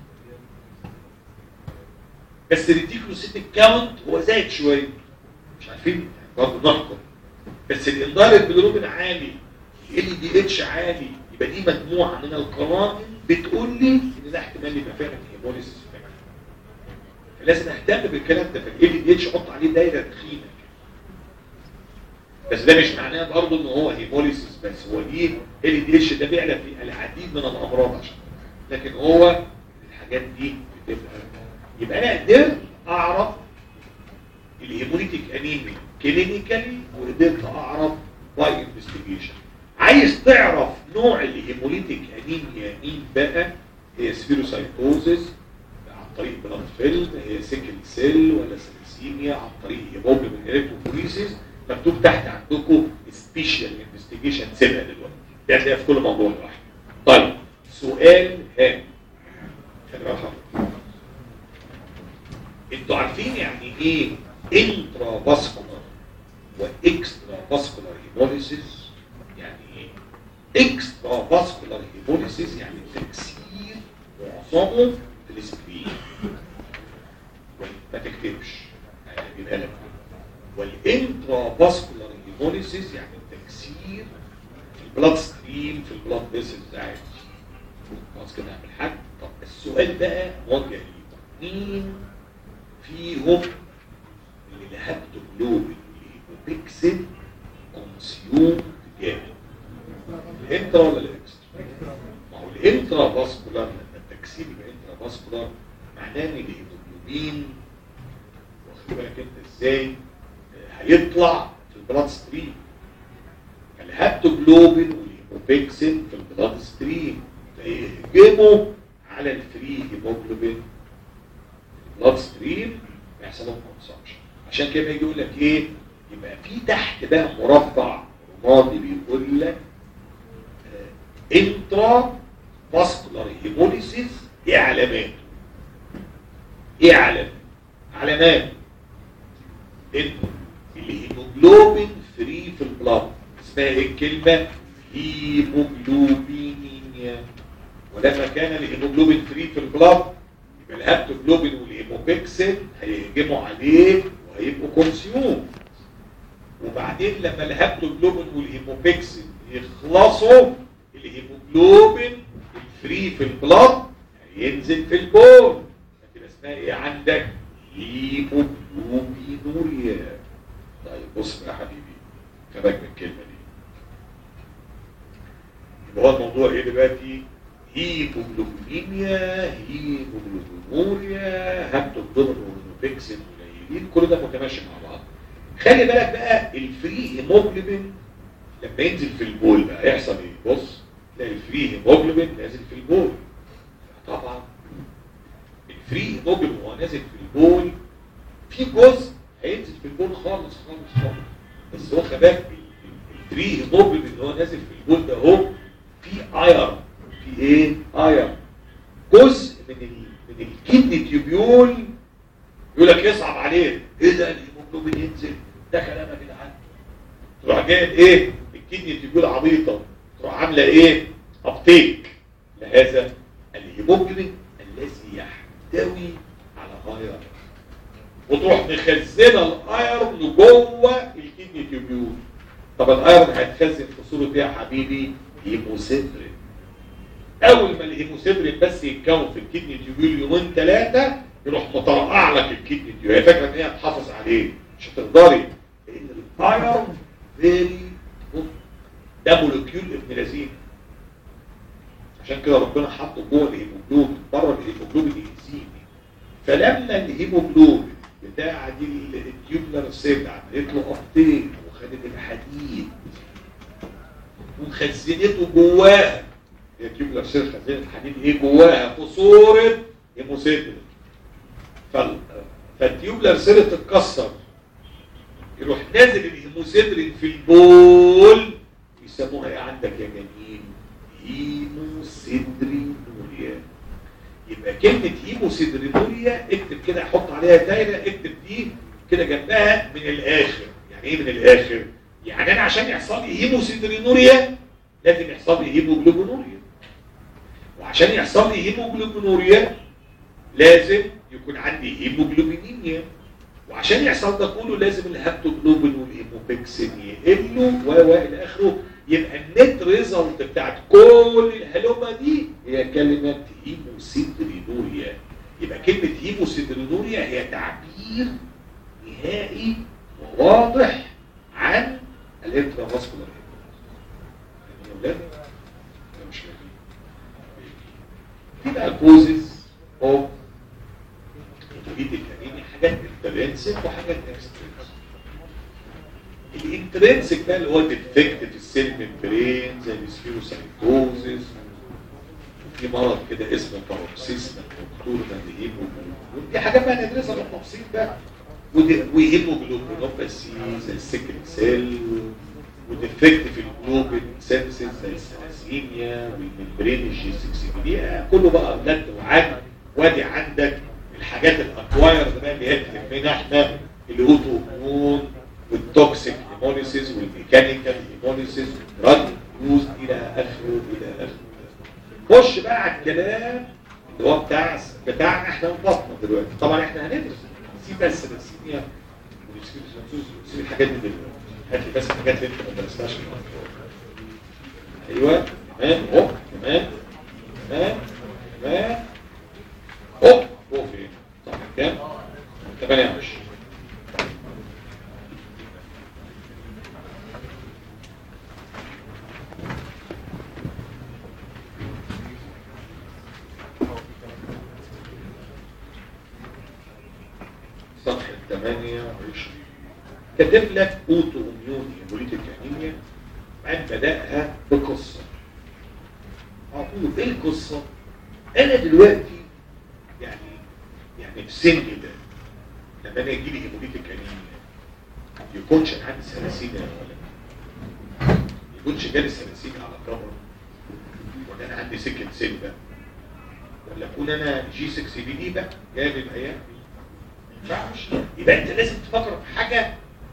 بس الريتيكولوسيتيك كاونت هو زايد شويه مش عارفين برضه نحكم بس الاندايركت بالروبين عالي ال دي اتش عالي يبقى دي مجموعه من القرائن بتقول لي ان ده احتمال يبقى فعلا هيموليسيس فعلا فلازم اهتم بالكلام ده فال دي اتش احط عليه دايره تخينه بس ده مش معناه برضه ان هو هيموليسيس بس هو ليه ال دي اتش ده بيعلى في العديد من الامراض عشان لكن هو الحاجات دي بتبقى يبقى انا قدرت اعرف الهيموليتيك انيميا كلينيكالي وقدرت اعرف باي انفستيجيشن عايز تعرف نوع الهيموليتيك انيميا مين بقى هي سبيروسايتوزيس عن طريق بلاد فيلم هي سيكل سيل ولا سيليسيميا عن طريق هيموجلوبين الكتروفوريسيس مكتوب تحت عندكم سبيشال انفستيجيشن سيبها دلوقتي ده هتلاقيها في كل موضوع لوحده طيب سؤال هام خلي بالك حضرتك. انتوا عارفين يعني ايه انترا فاسكولار واكسترا فاسكولار هيموليسيس يعني ايه اكسترا فاسكولار هيموليسيس يعني تكسير معظمه في السكرين ما تكتبش هجيبها لك والانترا فاسكولار هيموليسيس يعني التكسير في البلاد ستريم في البلاد فيسلز عادي خلاص كده اعمل حاجه طب السؤال بقى موجه ليه مين فيهم اللي الهبتوجلوبين والهيموبيكسل كونسيوم جامد الانترا ولا الاكسترا؟ ما هو الانترا فاسكولار لما التكسير يبقى انترا فاسكولار معناه ان الهيموجلوبين واخد بالك انت ازاي آه، هيطلع في البلاد ستريم الهبتوجلوبين والهيموبيكسل في البلاد ستريم فيهجموا على الفري هيموجلوبين بلاد ستريم يحصل لهم كونسامشن عشان كده يجي يقول لك ايه يبقى في تحت بقى مربع رمادي بيقول لك انترا فاسكولار هيموليسيس ايه علاماته؟ ايه علامات؟ علامات ان الهيموجلوبين فري في البلاد اسمها ايه الكلمه؟ هيموجلوبينيميا ولما كان الهيموجلوبين فري في البلاد يبقى الهبتوجلوبين والهيموبيكسل هيهجموا عليه وهيبقوا كونسيوم وبعدين لما الهبتوجلوبين والهيموبيكسل يخلصوا الهيموجلوبين الفري في البلاد هينزل في البول هتبقى اسمها ايه عندك هيموجلوبينوريا طيب بص بقى يا حبيبي خباك من الكلمه دي يبقى هو الموضوع ايه دلوقتي هيموجلوبينيا هيموجلوبينوريا هبتوجلوبين والهيموبيكسل قليلين كل ده متماشي مع بعض خلي بالك بقى الفري هيموجلوبين لما ينزل في البول بقى يحصل ايه بص تلاقي الفري هيموجلوبين نازل في البول طبعا الفري هيموجلوبين وهو نازل في البول في جزء هينزل في البول خالص خالص خالص بس هو خلي بالك الفري هيموجلوبين اللي هو نازل في البول ده هو في ايرون في ايه ايرون جزء من ال من الكدني تيوبيول يقول لك يصعب عليه ايه ده الهيموجلوبين ينزل ده كلام يا جدعان تروح جايب ايه الكدني تيوبيول عبيطه تروح عامله ايه ابتيك لهذا الهيموجلوبين الذي يحتوي على ايرون وتروح مخزنه الايرون جوه الكدني تيوبيول طب الايرون هيتخزن في صوره ايه يا حبيبي هيموسيدرين اول ما الهيموسيدرين بس يتكون في الكدني تيوبيول يومين ثلاثه يروح مطرقع لك الكدني تيوبيول هي فاكره ان هي هتحافظ عليه مش هتقدري لان الايرون فيري ده مولكيول ابن لذين عشان كده ربنا حطه جوه الهيموجلوبين بره الهيموجلوبين يأذيني فلما الهيموجلوبين بتاع دي التيوبلر سيل عملت له ابتين وخدت الحديد وخزنته جواها هي التيوبلر سيل خزنت الحديد ايه جواها في صوره هيموسيدرين فال... فالتيوبلر سيل تتكسر يروح نازل الهيموسيدرين في البول يسموها ايه عندك يا جميل هيموسيدرينوريا يبقى يبقى كلمه هيموسيدرينوريا اكتب كده حط عليها دايره اكتب دي كده جنبها من الاخر يعني ايه من الاخر يعني انا عشان يحصل لي هيموسيدرينوريا لازم يحصل لي هيموجلوبينوريا وعشان يحصل لي هيموجلوبينوريا لازم يكون عندي هيموجلوبينيميا وعشان يحصل ده كله لازم الهابتوجلوبين والهيموبيكسين يقلوا و و الى اخره يبقى النت ريزلت بتاعت كل الهلومه دي هي كلمه هيموسيدرينوريا يبقى كلمه هيموسيدرينوريا هي تعبير نهائي وواضح عن الانترافاسكولار هيموجلوبين مش فاهمين في بقى كوزز اوف هيموجلوبين حاجات انترنسك وحاجات اكسترنسك الانترنسك بقى اللي هو ديفكت في السيل ممبرين زي السبيروسايتوزيس في مرض كده اسمه باروكسيزما نوكتورنا هيموجلوبين دي حاجات بقى ندرسها بالتفصيل بقى وهيموجلوبينوباسي زي السكر سيل وديفكت في الجلوبين سينسز زي الثلاسيميا والممبرين الجي 6 دي كله بقى بجد وعد وادي عندك الحاجات الاكوايرد بقى اللي هي تهمنا احنا الاوتو اميون والتوكسيك هيموليسيس والميكانيكال هيموليسيس دراج يوز الى اخره الى اخره خش بقى على الكلام اللي هو بتاع بتاعنا احنا وبطنه دلوقتي طبعا احنا هندرس نسيب بس السيميا ونسيب الحاجات دي دلوقتي هات لي بس الحاجات اللي انت ما درستهاش ايوه تمام اهو تمام تمام تمام اهو هو فين صح كام 28 صفحة 28 كاتب لك اوتو اميون هيموليتيك انيميا بعد بدأها بقصة اقول ايه القصة انا دلوقتي يعني يعني في سني ده لما انا يجي لي هيموليتيك انيميا يكونش انا عندي ثلاثيميا ولا يكونش جالي ثلاثيميا على كبر ولا انا عندي سكن سيل بقى ولا اكون انا جي 6 بي دي بقى جاي من الايام دي ما ينفعش يبقى انت لازم تفكر في حاجه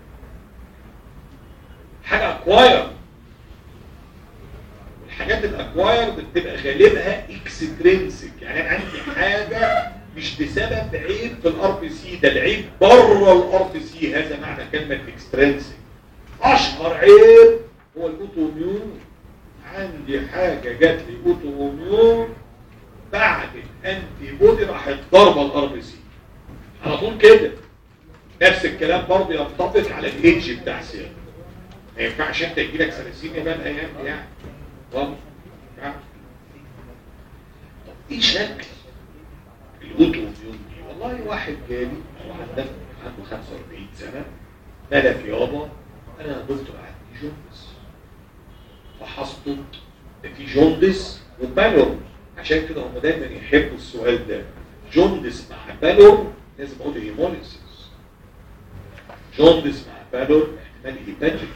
حاجه اكواير الحاجات الاكواير بتبقى غالبها اكسترينسك يعني انا عندي حاجه مش بسبب عيب في الار بي سي ده العيب بره الار بي سي هذا معنى كلمه اكسترينسك اشهر عيب هو الاوتو ميون عندي حاجه جات لي اوتو ميون بعد الانتي بودي راحت ضربه الار بي سي على طول كده نفس الكلام برضه ينطبق على الايدج بتاع سير ما ينفعش انت يجي لك ثلاثين بقى الايام دي يعني والله طب ايه شكل الاوتو ميون دي والله واحد جالي او عنده عنده 45 سنه مالك يابا انا يا دكتور عندي جوندس فحصته ده في جوندس وبالور عشان كده هم دايما يحبوا السؤال ده جوندس مع بالور لازم اقول هيموليسيس جوندس مع بالور احتمال هيباتيك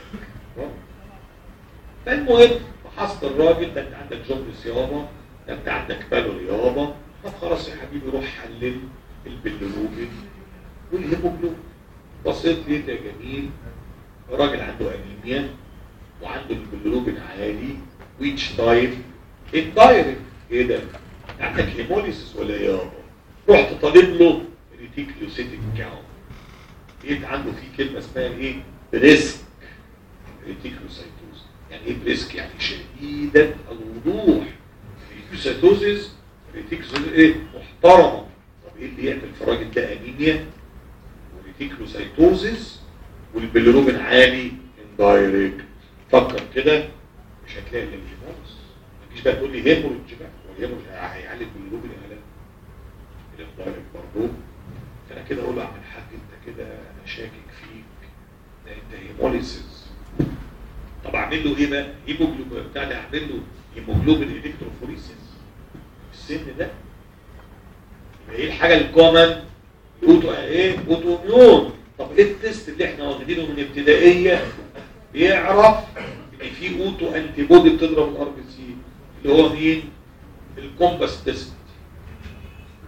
فالمهم فحصت الراجل ده انت عندك جوندس يابا ده انت عندك بالور يابا طب خلاص يا حبيبي روح حلل البلوروبين والهيموجلوبين بصيت لقيت يا جميل راجل عنده انيميا وعنده البلوروبين عالي ويتش تايم الدايركت ايه ده عندك هيموليسيس ولا يابا رحت طالب له ريتيكلوسيتيك كاونت لقيت عنده في كلمه اسمها ايه بريسك ريتيكلوسايتوز يعني ايه بريسك يعني شديده الوضوح ريتيكلوسايتوزيس ريتيكلوسايتوز ايه محترمه طب ايه اللي يعمل في الراجل ده انيميا وريتيكلوسايتوزيس والبيلروبين عالي اندايركت فكر كده مش هتلاقي الا الهيموليس ما تجيش بقى تقول لي هيموريدج بقى والهيموريدج هيعالج بالبيلروبين ولا لا الاندايركت برضه انا كده اقول له اعمل حاج انت كده انا شاكك فيك ده انت هيموليسيس طب اعمل له ايه بقى هيموجلوبين بتاع ده اعمل له هيموجلوبين الكتروفوريسيس السن ده يبقى ايه الحاجه الكومن اوتو ايه اوتو ميون طب ايه التست اللي احنا واخدينه من ابتدائيه بيعرف ان في اوتو انتي بودي بتضرب الار بي سي اللي هو مين الكومباس تيست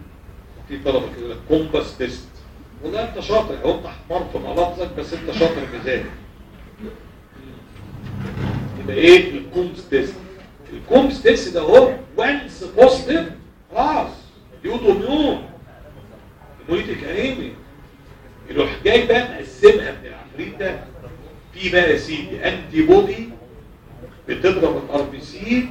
في طلبه كده يقول لك كومباس تيست والله انت شاطر هو انت حمار في ملفظك بس انت شاطر في ذلك يبقى ايه الكومبس تيست الكومبس تيست ده هو وانس بوزيتيف خلاص يوتو ميون هيموليتيك انيميا يروح جاي بقى مقسمها من العفريت ده في بقى يا سيدي انتي بودي بتضرب الار بي سي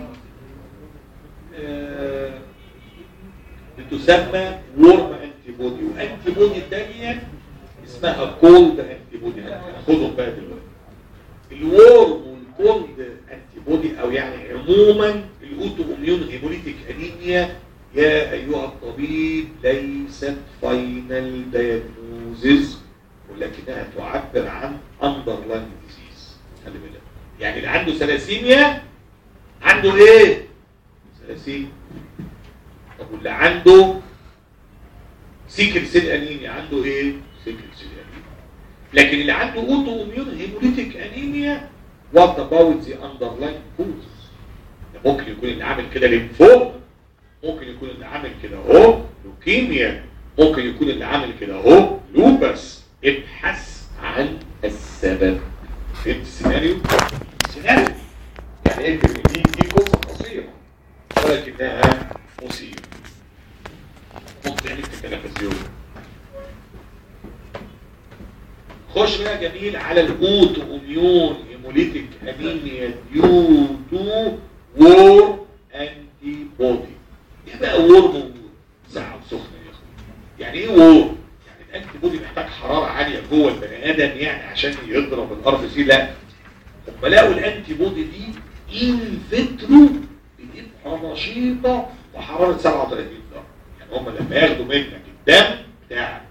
بتسمى وورم انتي بودي وانتي بودي الثانيه اسمها كولد انتي بودي هناخدهم بقى دلوقتي الورم والكولد انتي بودي او يعني عموما الاوتو اميون هيموليتيك انيميا يا ايها الطبيب ليست فاينل دايجنوزز ولكنها تعبر عن اندرلاين ديزيز خلي بالك يعني اللي عنده ثلاسيميا عنده ايه ثلاسيميا طب واللي عنده سيكل سيل انيميا عنده ايه سيكل سيل انيميا لكن اللي عنده اوتو اميون هيموليتيك انيميا وات اباوت ذا اندرلاين كوز ممكن يكون اللي عامل كده ليمفوما ممكن يكون اللي عامل كده اهو لوكيميا ممكن يكون اللي عامل كده اهو لوبس ابحث عن السبب فهمت السيناريو سيناريو يعني ايه دي دي قصه قصيره ولكنها مثيره ممكن تعمل في التلفزيون خش بقى جميل على الاوتو اميون هيموليتيك انيميا ديو تو وور انتي بودي ايه بقى وور ساعه سخنه يا اخويا يعني ايه وور يعني الانتي بودي محتاج حراره عاليه جوه البني ادم يعني عشان يضرب الار بي سي لا هم لقوا الانتي بودي دي ان فيترو بتبقى نشيطه وحراره 37 درجه يعني هم لما ياخدوا منك الدم بتاعك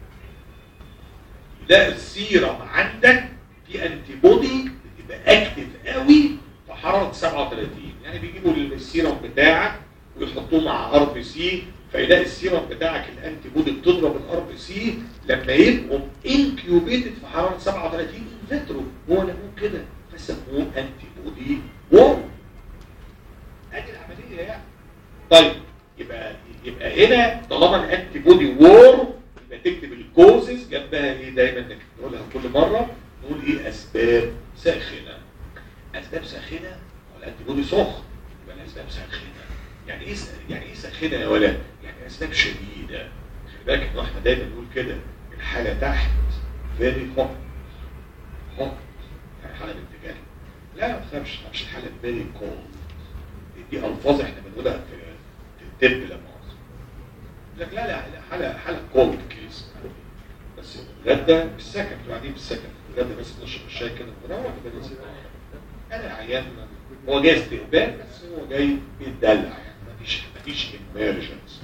يلاقي السيرم عندك في انتي بودي بتبقى اكتف قوي في حراره 37 يعني بيجيبوا السيرم بتاعك ويحطوه مع ار بي سي فيلاقي السيرم بتاعك الانتي بودي بتضرب الار بي سي لما يبقوا انكيوبيتد في حراره 37 انفترو هو لقوه كده فسموه انتي بودي وور ادي العمليه يعني طيب يبقى يبقى هنا طالما الانتي بودي وور يبقى تكتب الكوزز جنبها ايه دايما نقولها كل مره نقول ايه اسباب ساخنه اسباب ساخنه والانتي بودي سخن يبقى الاسباب ساخنه يعني ايه يعني ايه ساخنه يا ولد يعني اسباب شديده خلي بالك ان احنا دايما نقول كده الحاله تحت فيري هوت هوت يعني حاله بنتجاه لا ما تخافش ما تخافش الحاله فيري كولد دي الفاظ احنا بنقولها في في الطب لما لك لا لا لا حاله حاله كولد كيس بس غدا بالسكن قاعدين بالسكن غدا بس نشرب الشاي كده ونروح بننزل انا عيان هو جاي استقبال بس هو جاي بيتدلع يعني مفيش مفيش اميرجنس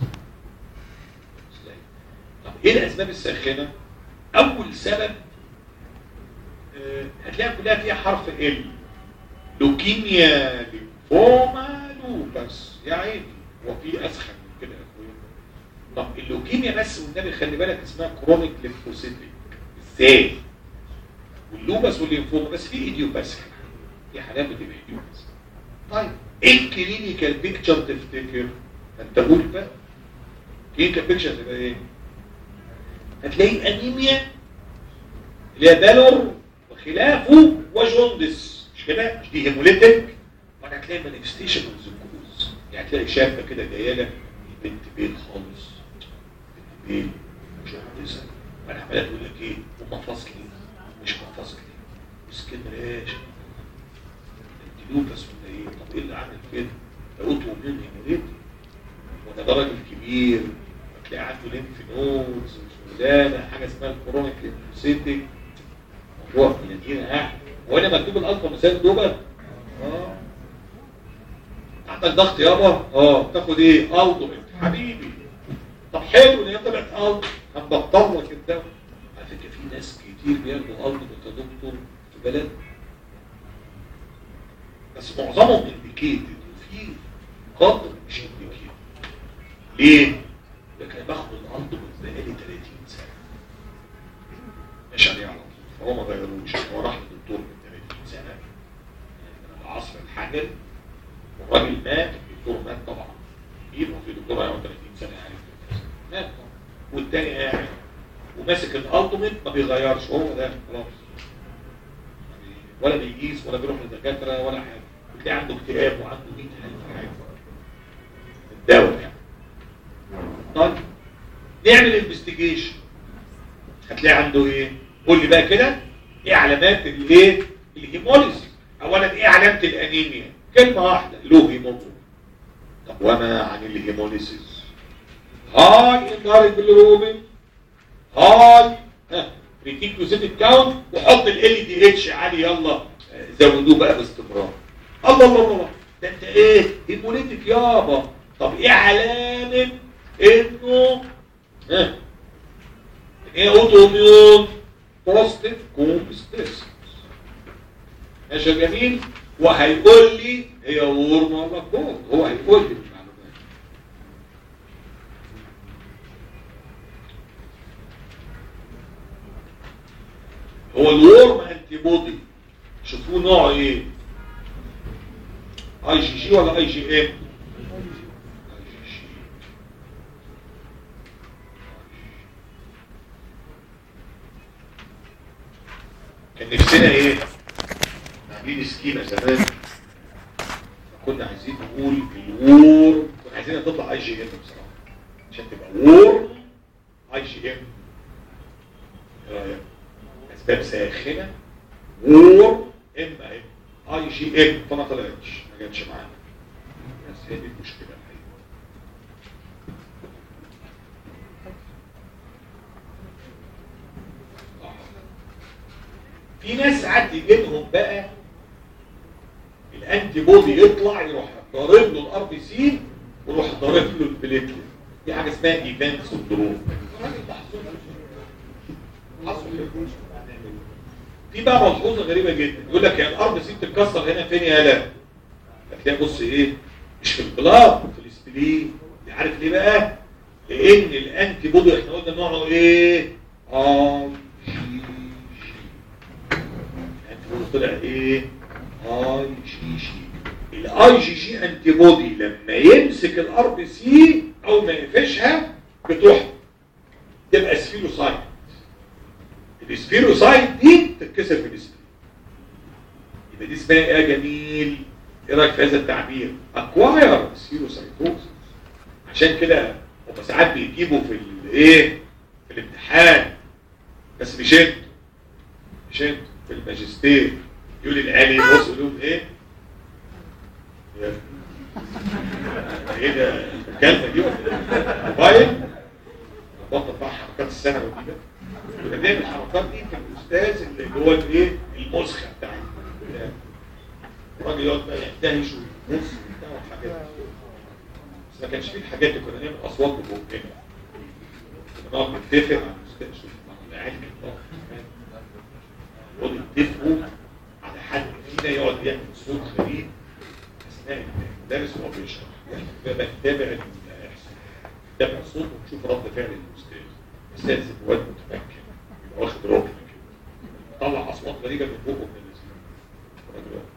طب ايه الاسباب الساخنه؟ اول سبب آه، هتلاقي كلها فيها حرف ال لوكيميا ليمفوما لوبس يا عيني هو في اسخن من كده يا اخويا طب اللوكيميا بس والنبي خلي بالك اسمها كرونيك ليمفوسيتك ازاي؟ واللوبس والليمفوما بس في ايديوباثيك في حالات بتبقى ايديوباثيك طيب ايه الكلينيكال بيكتشر تفتكر؟ انت قول بقى كلينيكال بيكتشر تبقى ايه؟ هتلاقي انيميا اللي هي بالور وخلافه وجوندس مش كده؟ مش دي هيموليتك وانا هتلاقي مانيفستيشن اوف ذكوز يعني هتلاقي شابه كده جايه لك بنت بيت خالص بنت بيت مش مهندسه وانا عمال اقول لك ايه هم فصل مش منفصل مسكين بلاش انت لوبس ولا ايه طب ايه اللي عامل كده ده اوتو مين هيموليتك وده ده راجل كبير هتلاقي عنده ليمف نودز وسودانه حاجه اسمها الكرونيك ليمفوسيتك موضوع من الدين يعني وانا مكتوب الالفا مثال دوبل اه عندك ضغط يابا اه تاخد ايه الدومنت حبيبي طب حلو ان هي طلعت الد هنبطل لك الدواء على فكره في ناس كتير بياخدوا الدومنت يا دكتور في بلد بس معظمهم انديكيتد وفي قدر مش انديكيتد ليه؟ ده كان باخد الالدومنت بقالي 30 سنه مش عليه على طول فهو ما غيروش هو راح للدكتور من 30 سنه من العصر الحجري والراجل مات الدكتور مات طبعا ايه هو في دكتور هيقعد 30 سنه يعني مات طبعا والتاني قاعد وماسك الالتيميت ما بيغيرش هو ده خلاص ولا بيقيس ولا بيروح للدكاتره ولا حاجه بتلاقي عنده اكتئاب وعنده 100000 حاجه الدواء يعني طيب نعمل انفستيجيشن هتلاقي عنده ايه قول لي بقى كده ايه علامات الايه الهيموليز اولا ايه علامه الانيميا كلمه واحده له هيموجلوبين طب وما عن الهيموليسيس هاي انهار بالروبين هاي ها ريتيكوسيت كاونت وحط ال دي اتش عالي يلا آه، زودوه بقى باستمرار الله الله الله الله. ده انت ايه هيموليتك يابا طب ايه علامه انه ها ايه اوتوميون بوزيتيف كومستيس ماشي يا جميل وهيقول لي هي وورم ولا كولد هو هيقول لي المعلومات هو الورم انتي بودي شوفوه نوعه ايه اي جي جي ولا اي جي ام اي جي جي كان نفسنا ايه عاملين سكيمة زمان كنا عايزين نقول الوور كنا عايزينها تطلع اي جي ام بصراحة عشان تبقى وور اي جي ام ايه رايك اسباب ساخنة وور ام ام اي جي ام فما طلعتش ما جاتش معانا بس هي دي المشكلة الحقيقة في ناس ساعات يجي لهم بقى الانتي بودي يطلع يروح ضارب له الار بي سي ويروح ضارب له البليتلت دي حاجه اسمها ايفنت سندروم في بقى ملحوظه غريبه جدا يقول لك يا الار بي سي بتتكسر هنا فين يا لا هتلاقي بص ايه مش في البلاد في الاسبلين عارف ليه بقى لان الانتي بودي احنا قلنا نوعه ايه اه طلع ايه اي جي جي الاي جي جي انتي بودي لما يمسك الار بي سي او ما يقفشها بتروح تبقى سفيروسايت السفيروسايت دي تتكسر في الاسم يبقى دي اسمها ايه يا جميل ايه رايك في هذا التعبير اكواير سفيروسايتوز عشان كده هم ساعات بيجيبوا في الايه في الامتحان بس مش انتوا مش انتوا في الماجستير يقول العالي بص يقول لهم ايه يا- ايه ده الكلمه دي ولا إيه؟ موبايل بطل بقى حركات السنه دي كنا بنعمل الحركات دي في الاستاذ اللي هو الايه المسخه بتاع البتاع. الراجل يقعد بقى يندهش ويبص وبتاع وحاجات بس ما كانش فيه الحاجات دي كنا نعمل اصوات ببقنا كنا نقعد نتفق مع الاستاذ شوف مع العيال كده يقعدوا يتفقوا على حد فينا يقعد يعمل صوت غريب اثناء المدرس وهو بيشرح بقى تتابع اللي هيحصل تتابع الصوت وتشوف رد فعل الاستاذ الاستاذ الواد متمكن يبقى واخد ركن كده طلع اصوات غريبه من بقه من الازاز الراجل يقف.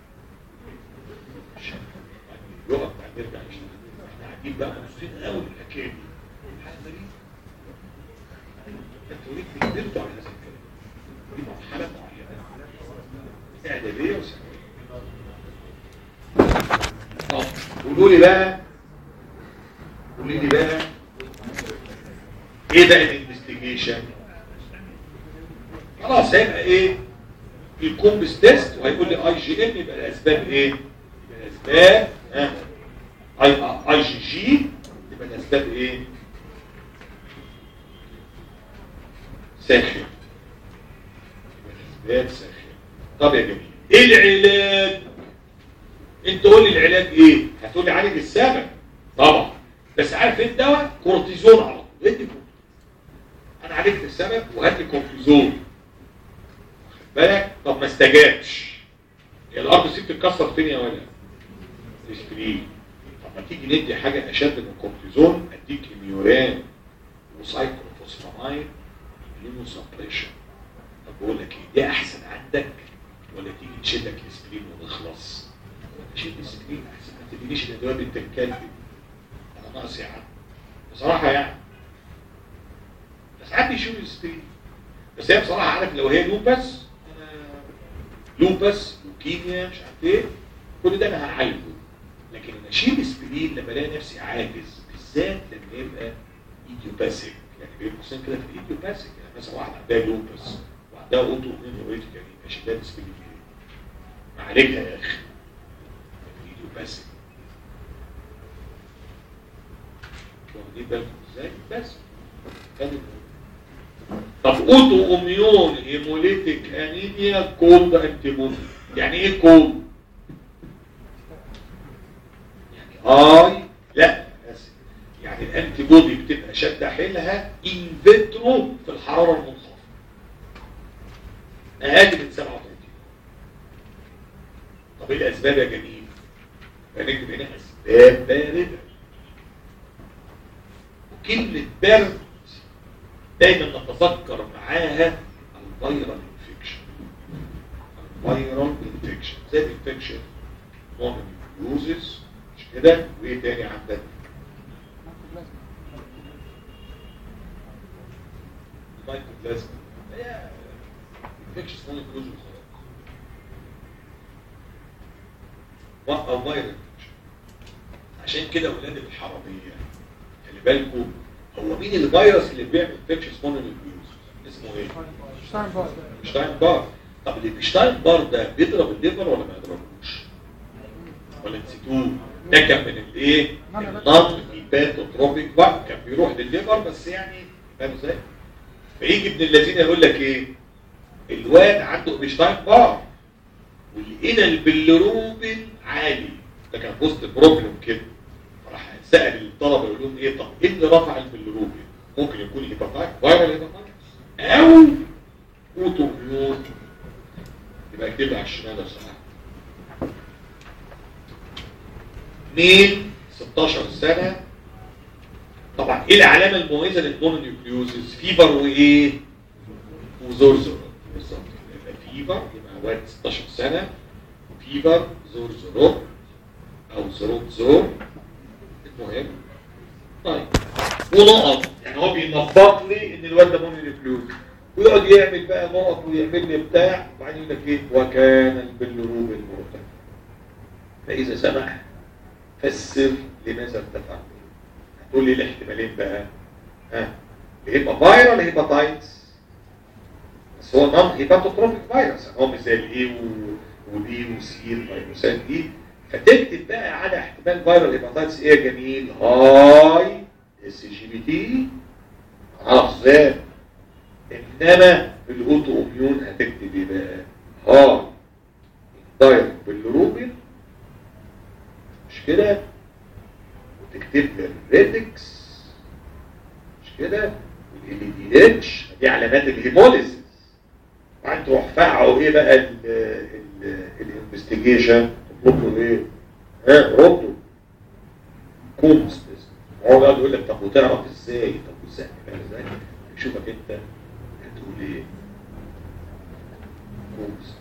عشان يعني يقف بعد يرجع يشتغل احنا قاعدين بقى مبسوطين قوي بالحكايه دي حاجه غريبه انت وليك بتدلتوا على هذا الكلام دي مرحله معينه اعداديه وثانويه طب قولوا لي بقى قولوا لي بقى ايه بقى الانفستيجيشن خلاص هيبقى ايه الكومبس تيست وهيقول لي اي جي ام يبقى الاسباب ايه يبقى الاسباب ها اي اي جي جي يبقى الاسباب ايه ساخن يبقى الاسباب ساخن طب يا جميل ايه العلاج انت قول لي العلاج ايه هتقول لي عالج السبب طبعا بس عارف ايه الدواء كورتيزون على طول ادي كورتيزون انا عالجت السبب وهات لي كورتيزون واخد بالك طب ما استجابش هي الارض سي بتتكسر فين يا ولد الاسبرين طب ما تيجي ندي حاجه اشد من الكورتيزون اديك ميوران وسايكلوفوسفامايد اميونو سبريشن طب بقول لك ايه دي احسن عندك ولا تيجي تشيل لك الاسبرين ونخلص شيل الاسبرين احسن ما تدينيش الادويه بنت الكلب انا ناقص يا عم بصراحه يعني ساعات بيشيلوا الاسبرين بس هي بصراحه عارف لو هي لوبس انا لوبس لوكيميا مش عارف ايه كل ده انا هعالجه لكن انا اشيل اسبرين لما الاقي نفسي عاجز بالذات لما يبقى ايديوباسيك يعني بين قوسين كده في الايديوباسيك يعني مثلا واحده عندها لوبس وعندها اوتو اميون يعني اشيل لها اسبرين ليه؟ معالجها يا اخي ايديوباسيك واخدين بالكم ازاي؟ بس خدوا طب اوتو اميون هيموليتيك انيميا كولد انتيبودي يعني ايه كولد؟ يعني هاي لا اسف يعني الانتي بودي بتبقى شاده حيلها ان فيترو في الحراره المنخفضه اقل من 37 طب ايه الاسباب يا جميل؟ هنكتب هنا اسباب بارده وكلمه برد دايما نتذكر معاها الفيرال انفكشن الفيرال انفكشن زي الانفكشن مونوكلوزيس مش كده وايه تاني عندك المايكوبلازما هي انفكشن مونوكلوزيس خلاص او فيرال انفكشن عشان كده اولاد الحراميه خلي بالكم هو مين الفيروس اللي بيعمل انفكشن مونوكلوزيس اسمه ايه؟ شتاين بار شتاين بار طب اللي شتاين بار ده بيضرب الليفر ولا ما يضربوش؟ ولا نسيتوه؟ ده كان من الايه؟ النون هيباتوتروبيك بقى كان بيروح للليفر بس يعني فاهم ازاي؟ فيجي ابن الذين يقول لك ايه؟ الواد عنده بشتاين بار ولقينا البلروبين عالي ده كان بوست بروبلم كده راح سأل الطلبه يقول لهم ايه طب ايه اللي رفع البلروبين؟ ممكن يكون هيباتايت فايرال هيباتايت او اوتو اميون يبقى اكتبها على الشمال يا صلاح اثنين 16 سنة طبعا ايه العلامة المميزة للمونونيوكليوزيس فيبر وايه وزرزر بالظبط يبقى فيبر يبقى واد 16 سنة فيبر زرزر او زروت زور المهم طيب ونقط يعني هو بينبط لي ان الواد ده مونونيوكليوزيس ويقعد يعمل بقى نقط ويعمل لي بتاع وبعدين يقول لك ايه وكان البلروب المرتفع فاذا سمح فسر لماذا ارتفع هتقول لي الاحتمالين بقى ها يبقى فايرال هيباتايتس بس هو نون هيباتوتروفيك فيروس يعني هو مش زي الاي وبي وسي الفيروسات دي فتكتب بقى على احتمال فايرال هيباتايتس ايه يا جميل هاي اس جي بي تي خلاص ازاي انما في الاوتو اميون هتكتب ايه بقى هاي دايركت بالروبين مش كده وتكتب لي الريدكس مش كده والال دي اتش دي علامات الهيموليسيس وبعدين تروح فقعوا ايه بقى الانفستيجيشن تطلب له ايه؟ ها رده كومس هو بقى يقول لك طب وتعرف ازاي؟ طب وازاي؟ فاهم ازاي؟ شوفك انت هتقول ايه؟ كومس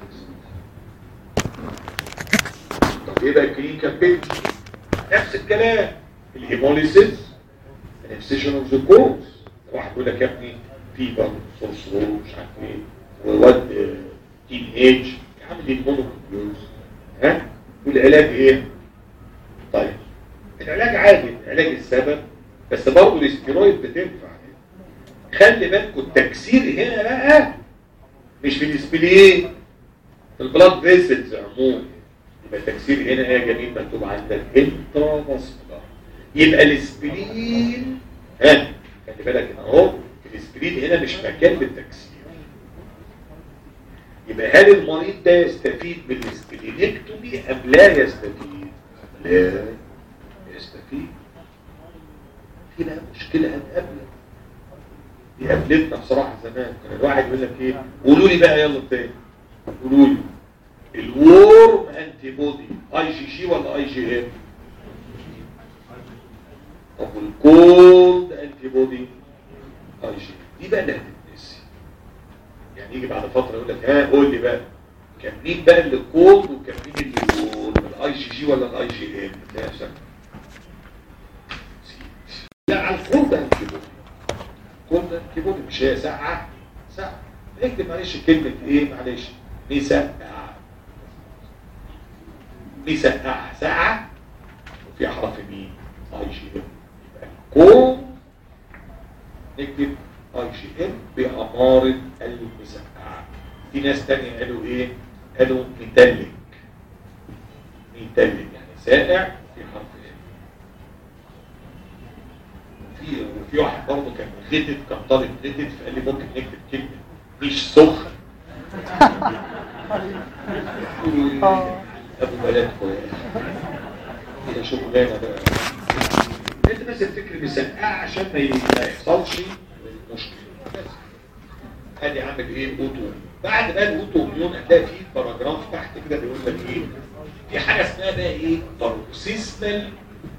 طب ايه بقى الكلينيكال بيكتشر نفس الكلام الهيموليسيس الانسيشن اوف ذا كوز واحد يقول لك يا ابني فيبر صرصور مش عارف ايه وواد تين ايج يا عم دي المونوكلوز ها والعلاج ايه؟ طيب العلاج عادي علاج السبب بس برضه الاستيرويد بتنفع خلي بالكم التكسير هنا بقى مش في الاسبلين في البلاد فيسلز عموما يبقى التكسير هنا ايه يا جميل مكتوب عندك انترا ماسكولار يبقى الاسبلين ها خلي بالك هنا اهو الاسبلين هنا مش مكان للتكسير يبقى هل المريض ده يستفيد من الاسبلينكتومي ام لا يستفيد؟ لا يستفيد في بقى مشكله هتقابلك دي قابلتنا بصراحه زمان كان الواحد يقول لك ايه قولوا لي بقى يلا تاني قولوا لي الورم انتي بودي اي جي جي ولا اي جي ام طب والكولد انتي بودي اي جي دي بقى اللي هتتنسي يعني يجي بعد فتره يقول لك ها قول لي بقى كان مين بقى اللي كولد وكان مين اللي وورم الاي جي جي ولا الاي جي ام لا يا شك لا على الكولد انتي بودي كل كيبورد مش هي ساعة ساعة اكتب معلش كلمة ايه معلش مسقعة مسقعة ساعة وفي حرف مين اي جي ام يبقى كل نكتب اي جي ام بأمارة المسقعة في ناس تانية قالوا ايه قالوا ميتلك ميتلك يعني سائع في حرف ام في وفي واحد برضه كان غتت كان طالب غتت فقال لي ممكن نكتب كلمه مش سخن آه. ابو بلد كده شغلانه بقى انت بس الفكر مسقعه عشان ما ي- ما يحصلش مشكله بس ادي عامل ايه اوتو بعد بقى الاوتو مليون هتلاقي فيه باراجراف تحت كده بيقول لك ايه في حاجه اسمها بقى ايه باركسيسمال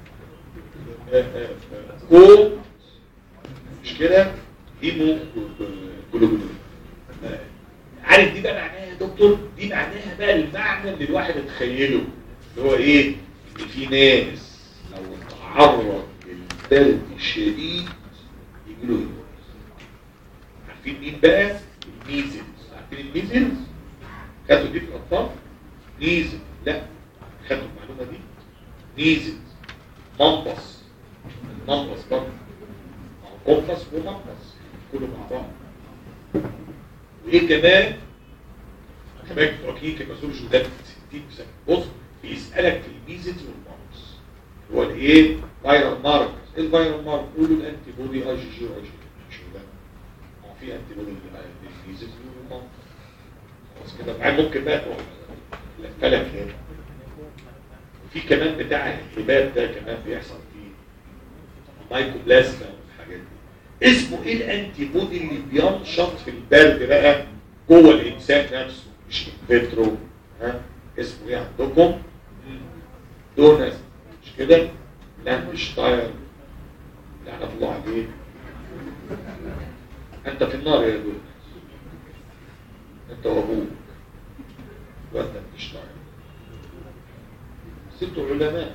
كو مش كده هيمو جلوبولين عارف دي بقى معناها يا دكتور دي معناها بقى المعنى اللي الواحد يتخيله اللي هو ايه ان في ناس لو تعرض للبرد الشديد يجي له عارفين مين بقى الميزلز عارفين الميزلز خدوا دي في الاطفال ميزل لا خدوا المعلومه دي ميزلز منبس منبس برضه ما هو قنفس ومنبس كله مع بعض وايه كمان كمان بتوع كيك المسؤول جودات 60 سنه بص بيسالك في الميزلز والماركس هو الايه فايرال ماركس ايه الفايرال مارك قولوا الانتي بودي اي جي جي واي جي مش ده ما هو في انتي بودي للميزلز والماركس خلاص كده معاه ممكن بقى تروح فلك هنا وفي كمان بتاع الهبات ده كمان بيحصل فيه مايكوبلازما والحاجات دي اسمه ايه الانتي بودي اللي بينشط في البرد بقى جوه الانسان نفسه مش انفيترو ها اسمه ايه عندكم دونس مش كده لاندشتاير لعنة الله عليك انت في النار يا دونس انت وابوك وانت لاندشتاير ستوا علماء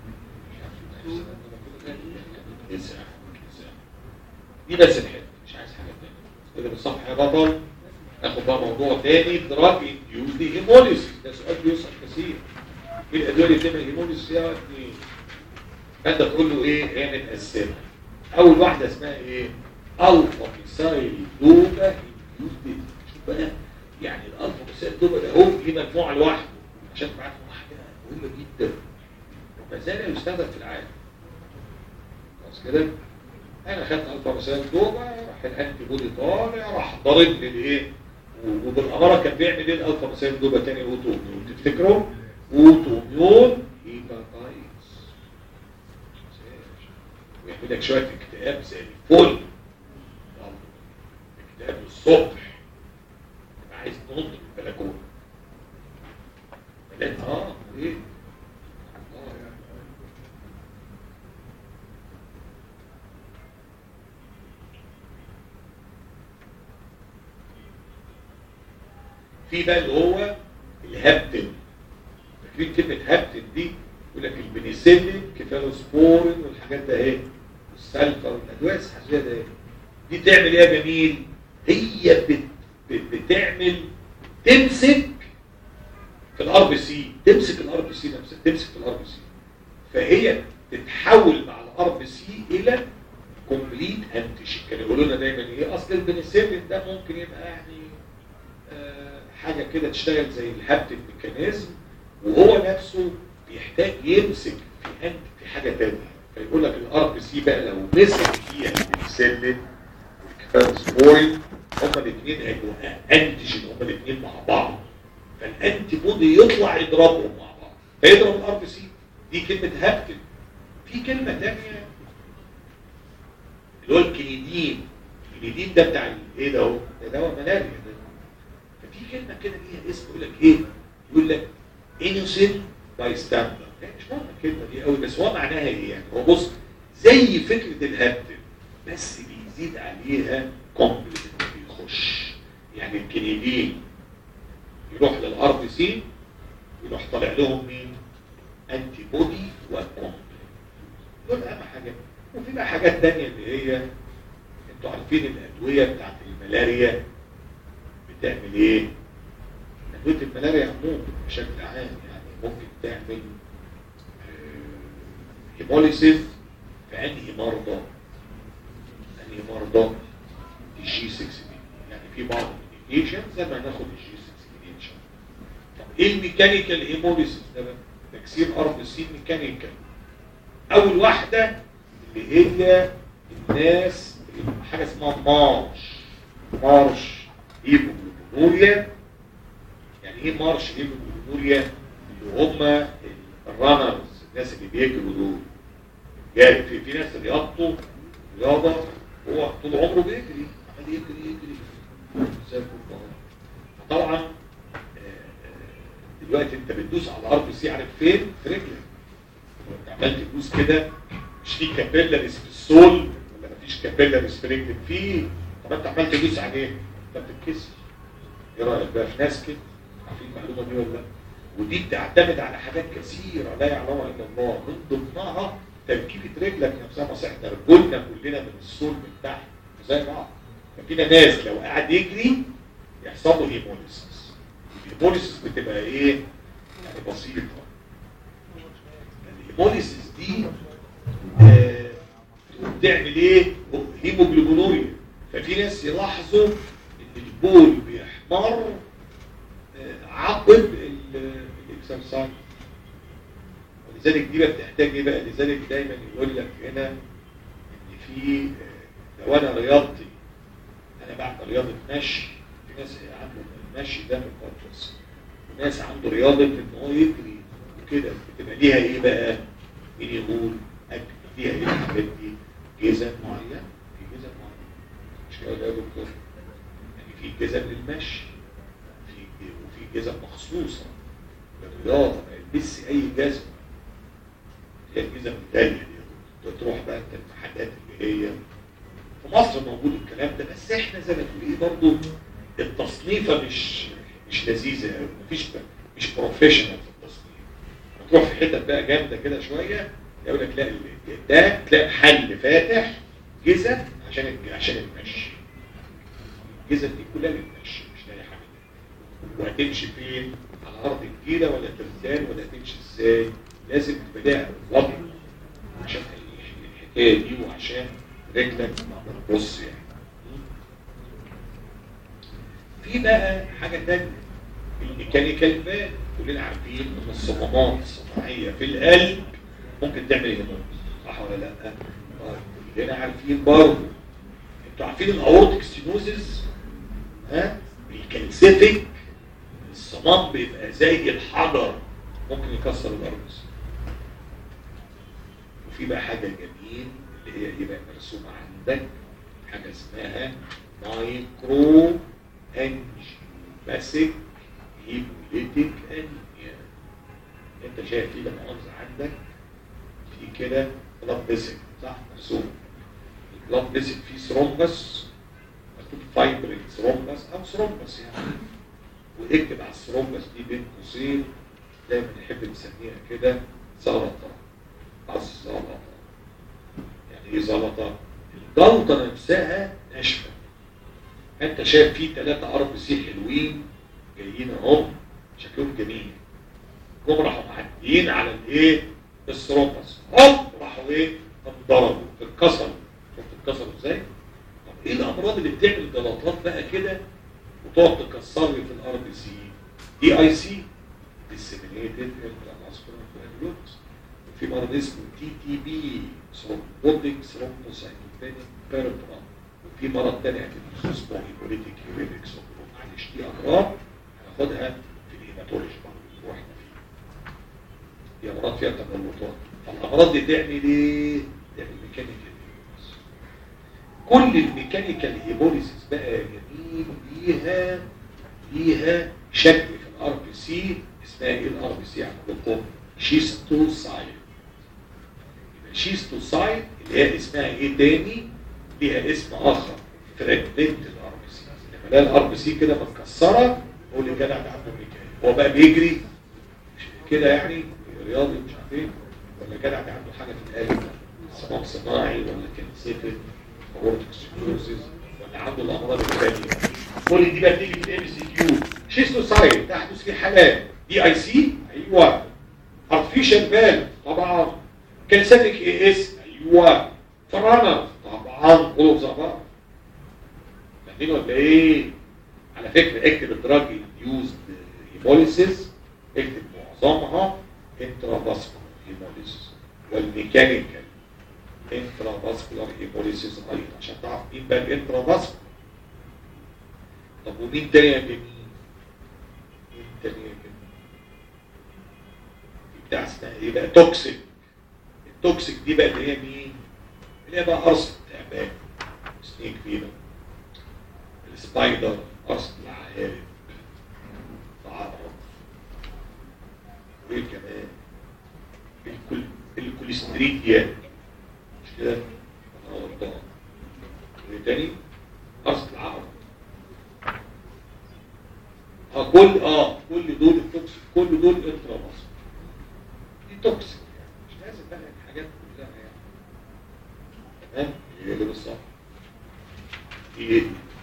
إزاح إزاح دي بس الحته مش عايز حاجه تانية كده بالصفحه يا بطل ناخد بقى موضوع تاني دراج انديوز هيموليسيس ده سؤال بيوصل كثير ايه الادويه اللي بتعمل هيموليسيس يا ابني فانت تقول له ايه هي متقسمه اول واحده اسمها ايه الفا ميثايل دوبا انديوز شوف بقى يعني الالفا ميثايل دوبا ده هو ليه مجموعه لوحده عشان معاك واحده مهمه جدا وما زال يستخدم في العالم خلاص كده انا خدت الفا مثلا دوبا راح الانتي بودي طالع راح ضارب لي الايه وبالاماره كان بيعمل ايه الالفا مثلا دوبا تاني اوتو ميون تفتكروا اوتو ميون هيباتايتس ويعمل لك شويه اكتئاب زي الفل اكتئاب الصبح عايز تنط من البلكونه بلاد اه ايه اه يعني في بقى اللي هو الهبتن فاكرين كلمة هبتن دي يقول لك البنسلين كيفالوسبورين والحاجات ده اهي والسلفا والادويه الحشيه ده اهي دي تعمل ايه يا جميل؟ هي بت بت بتعمل تمسك في الار بي سي تمسك الار بي سي نفسها تمسك في الار بي سي فهي تتحول مع الار بي سي الى كومبليت انتيجين كانوا يقولوا لنا دايما ايه اصل البنسلين ده ممكن يبقى يعني آه، حاجه كده تشتغل زي الهبت الميكانيزم وهو نفسه بيحتاج يمسك في انت في حاجه ثانيه فيقول لك الار بي سي بقى لو مسك فيها البنسلين والكفالسبورين هما الاثنين هيبقوا انتيجين هما الاثنين مع بعض فالانتي بودي يطلع يضربهم مع بعض فيضرب الار بي سي دي كلمه هبتن في كلمه ثانيه اللي هو الكنيدين الكنيدين ده بتاع ايه ده هو ده دواء ملاريا ده ففي كلمه كده ليها اسم يقول لك ايه يقول لك انوسين باي ستاندر مش مهم الكلمه دي قوي بس هو معناها ايه يعني هو بص زي فكره الهبتن بس بيزيد عليها كومبلمنت بيخش يعني الكنيدين يروح للار بي سي يروح طالع لهم مين انتي بودي وكومبلمنت دول اهم حاجه وفي بقى حاجات تانية اللي هي انتوا عارفين الادويه بتاعت الملاريا بتعمل ايه ادويه الملاريا عموما بشكل عام يعني ممكن تعمل هيموليسيس في انهي مرضى انهي مرضى الجي 6 يعني في بعض الميديكيشن زي ما هناخد الجي 6 ميديكيشن طب ايه الميكانيكال هيموليسيس ده بقى تكسير ارض السين ميكانيكال اول واحده اللي هي الناس حاجه اسمها مارش مارش هيبوجلوبينوريا يعني ايه مارش هيبوجلوبينوريا اللي هم الرانرز الناس اللي بيجروا دول جاي في في ناس رياضته رياضه هو طول عمره بيجري عمال يجري يجري زي الكفار طبعا آه، آه، دلوقتي انت بتدوس على الارض سي عارف فين في رجلك وانت عمال تدوس كده مش في كابيلاريز في السول ولا مفيش كابيلاريز في رجلك في طب انت عمال تدوس على ايه؟ انت بتتكسر ايه رايك بقى في ناس كده عارفين المعلومه دي ولا لا؟ ودي بتعتمد على حاجات كثيره لا يعلمها الا الله من ضمنها تركيبه رجلك نفسها ما احنا رجولنا كلنا من السول من تحت زي بعض ففينا ناس لو قاعد يجري يحصل له هيموليسيس الهيموليسيس بتبقى ايه؟ يعني بسيطه الهيموليسيس دي آه، بتعمل ايه؟ هيموجلوبينوريا ففي ناس يلاحظوا ان البول بيحمر آه، عقب الاكسرسايز ولذلك دي بقى بتحتاج ايه بقى لذلك دايما يقول لك هنا ان في آه، لو انا رياضتي انا بعمل رياضه مشي في ناس عنده المشي ده مقدس وناس عنده رياضه ان هو يجري وكده بتبقى ليها ايه بقى مين يقول أكل ليها ايه الحاجات دي جزم معين في جزم معين مش كده يا دكتور يعني في جزم للمشي في وفي جزم مخصوصه للرياضه ما يلبسش اي جزمه هي الجزم التانية دي تروح بقى انت المحلات اللي هي في مصر موجود الكلام ده بس احنا زي ما تقول ايه برضه التصنيفه مش مش لذيذه قوي مفيش مش بروفيشنال في التصنيف تروح في حتت بقى جامده كده شويه يقول لك لا ال- ده تلاقي محل فاتح جزم عشان الج- عشان المشي الجزم دي كلها للمشي مش لاقي حاجه وهتمشي فين؟ على ارض جديده ولا ترزان ولا هتمشي ازاي؟ لازم تبقى لها وضع عشان الحكايه دي وعشان رجلك ما تبص يعني في بقى حاجه ثانيه الميكانيكال بان كلنا عارفين ان الصمامات الصناعيه في القلب ممكن تعمل هيموت صح ولا لا؟ طيب كلنا عارفين برضه انتوا عارفين الاورتيك ستينوزز ها الكالسيفيك الصمام بيبقى زي الحجر ممكن يكسر الارض وفي بقى حاجه جميل اللي هي يبقى مرسومه عندك حاجه اسمها مايكرو انجيوباسيك هيموليتيك انيميا انت شايف كده مؤاخذه عندك في كده بلاد بيسك صح مرسوم البلاد بيسك فيه ثرومبس مكتوب فايبرين ثرومبس او ثرومبس يعني واكتب على الثرومبس دي بين قوسين دايما نحب نسميها كده زلطه الزلطه يعني ايه زلطه؟ الجلطه نفسها ناشفه انت شايف فيه ثلاثة ار بي سي حلوين جايين اهم شكلهم جميل جم راحوا معديين على الايه؟ الثرومبس هوب راحوا ايه؟ انضربوا اتكسروا شفت اتكسروا ازاي؟ طب ايه الامراض اللي بتعمل جلطات بقى كده وتقعد تكسر لي في الار بي سي؟ دي اي سي disseminated intramuscular coagulopathy في مرض اسمه تي تي بي ثرومبوتيك ثرومبوسايتوبينيك بيربرا وفي مرض تاني اسمه هيموليتيك يورينيك سندروم معلش دي امراض هناخدها في الهيماتولوجي برضه واحنا فيه دي امراض فيها تجلطات فالامراض دي تعمل ايه؟ تعمل ميكانيكال كل الميكانيكال هيموليسيس بقى يا جميل ليها ليها شكل في الار بي سي اسمها ايه الار بي سي عندكم؟ شيستوسايد يبقى شيستوسايد اللي هي اسمها ايه تاني؟ ليها اسم اخر فراجمنت الار بي سي لما الاقي الار بي سي كده متكسره اقول لي جدع ده عنده ميكانيك هو بقى بيجري كده يعني رياضي مش عارف ايه ولا جدع ده عنده حاجه في القلب صمام صناعي ولا كان سيفل اورتيك سكلوزيس ولا عنده الامراض الثانيه كل دي بقى بتيجي في الام سي كيو شيستوسايد تحدث في حالات دي اي سي ايوه ارتفيشال فالف طبعا كالساتيك اي اس ايوه فرانر طبعا كله زي بعض فاهمين ولا ايه على فكره اكتب الدراج يوزد هيموليسيس اكتب معظمها انترافاسكولار هيموليسيس والميكانيكال انترافاسكولار هيموليسيس ايضا عشان تعرف مين بقى الانترافاسكولار طب ومين تاني يا جميل؟ مين تاني يا جميل؟ بتاع اسمها ايه بقى توكسيك التوكسيك دي بقى اللي هي مين؟ اللي هي بقى قرص التعبان سنيك فيبر السبايدر قرص العقارب العقرب وايه كمان؟ الكل الكوليستريديا مش كده؟ انا غلطان وايه تاني؟ قرص العقرب اه كل اه كل دول التوكسيك كل دول انترا دي توكسيك يعني مش لازم بقى الحاجات كلها يعني تمام هي اللي بالظبط ايه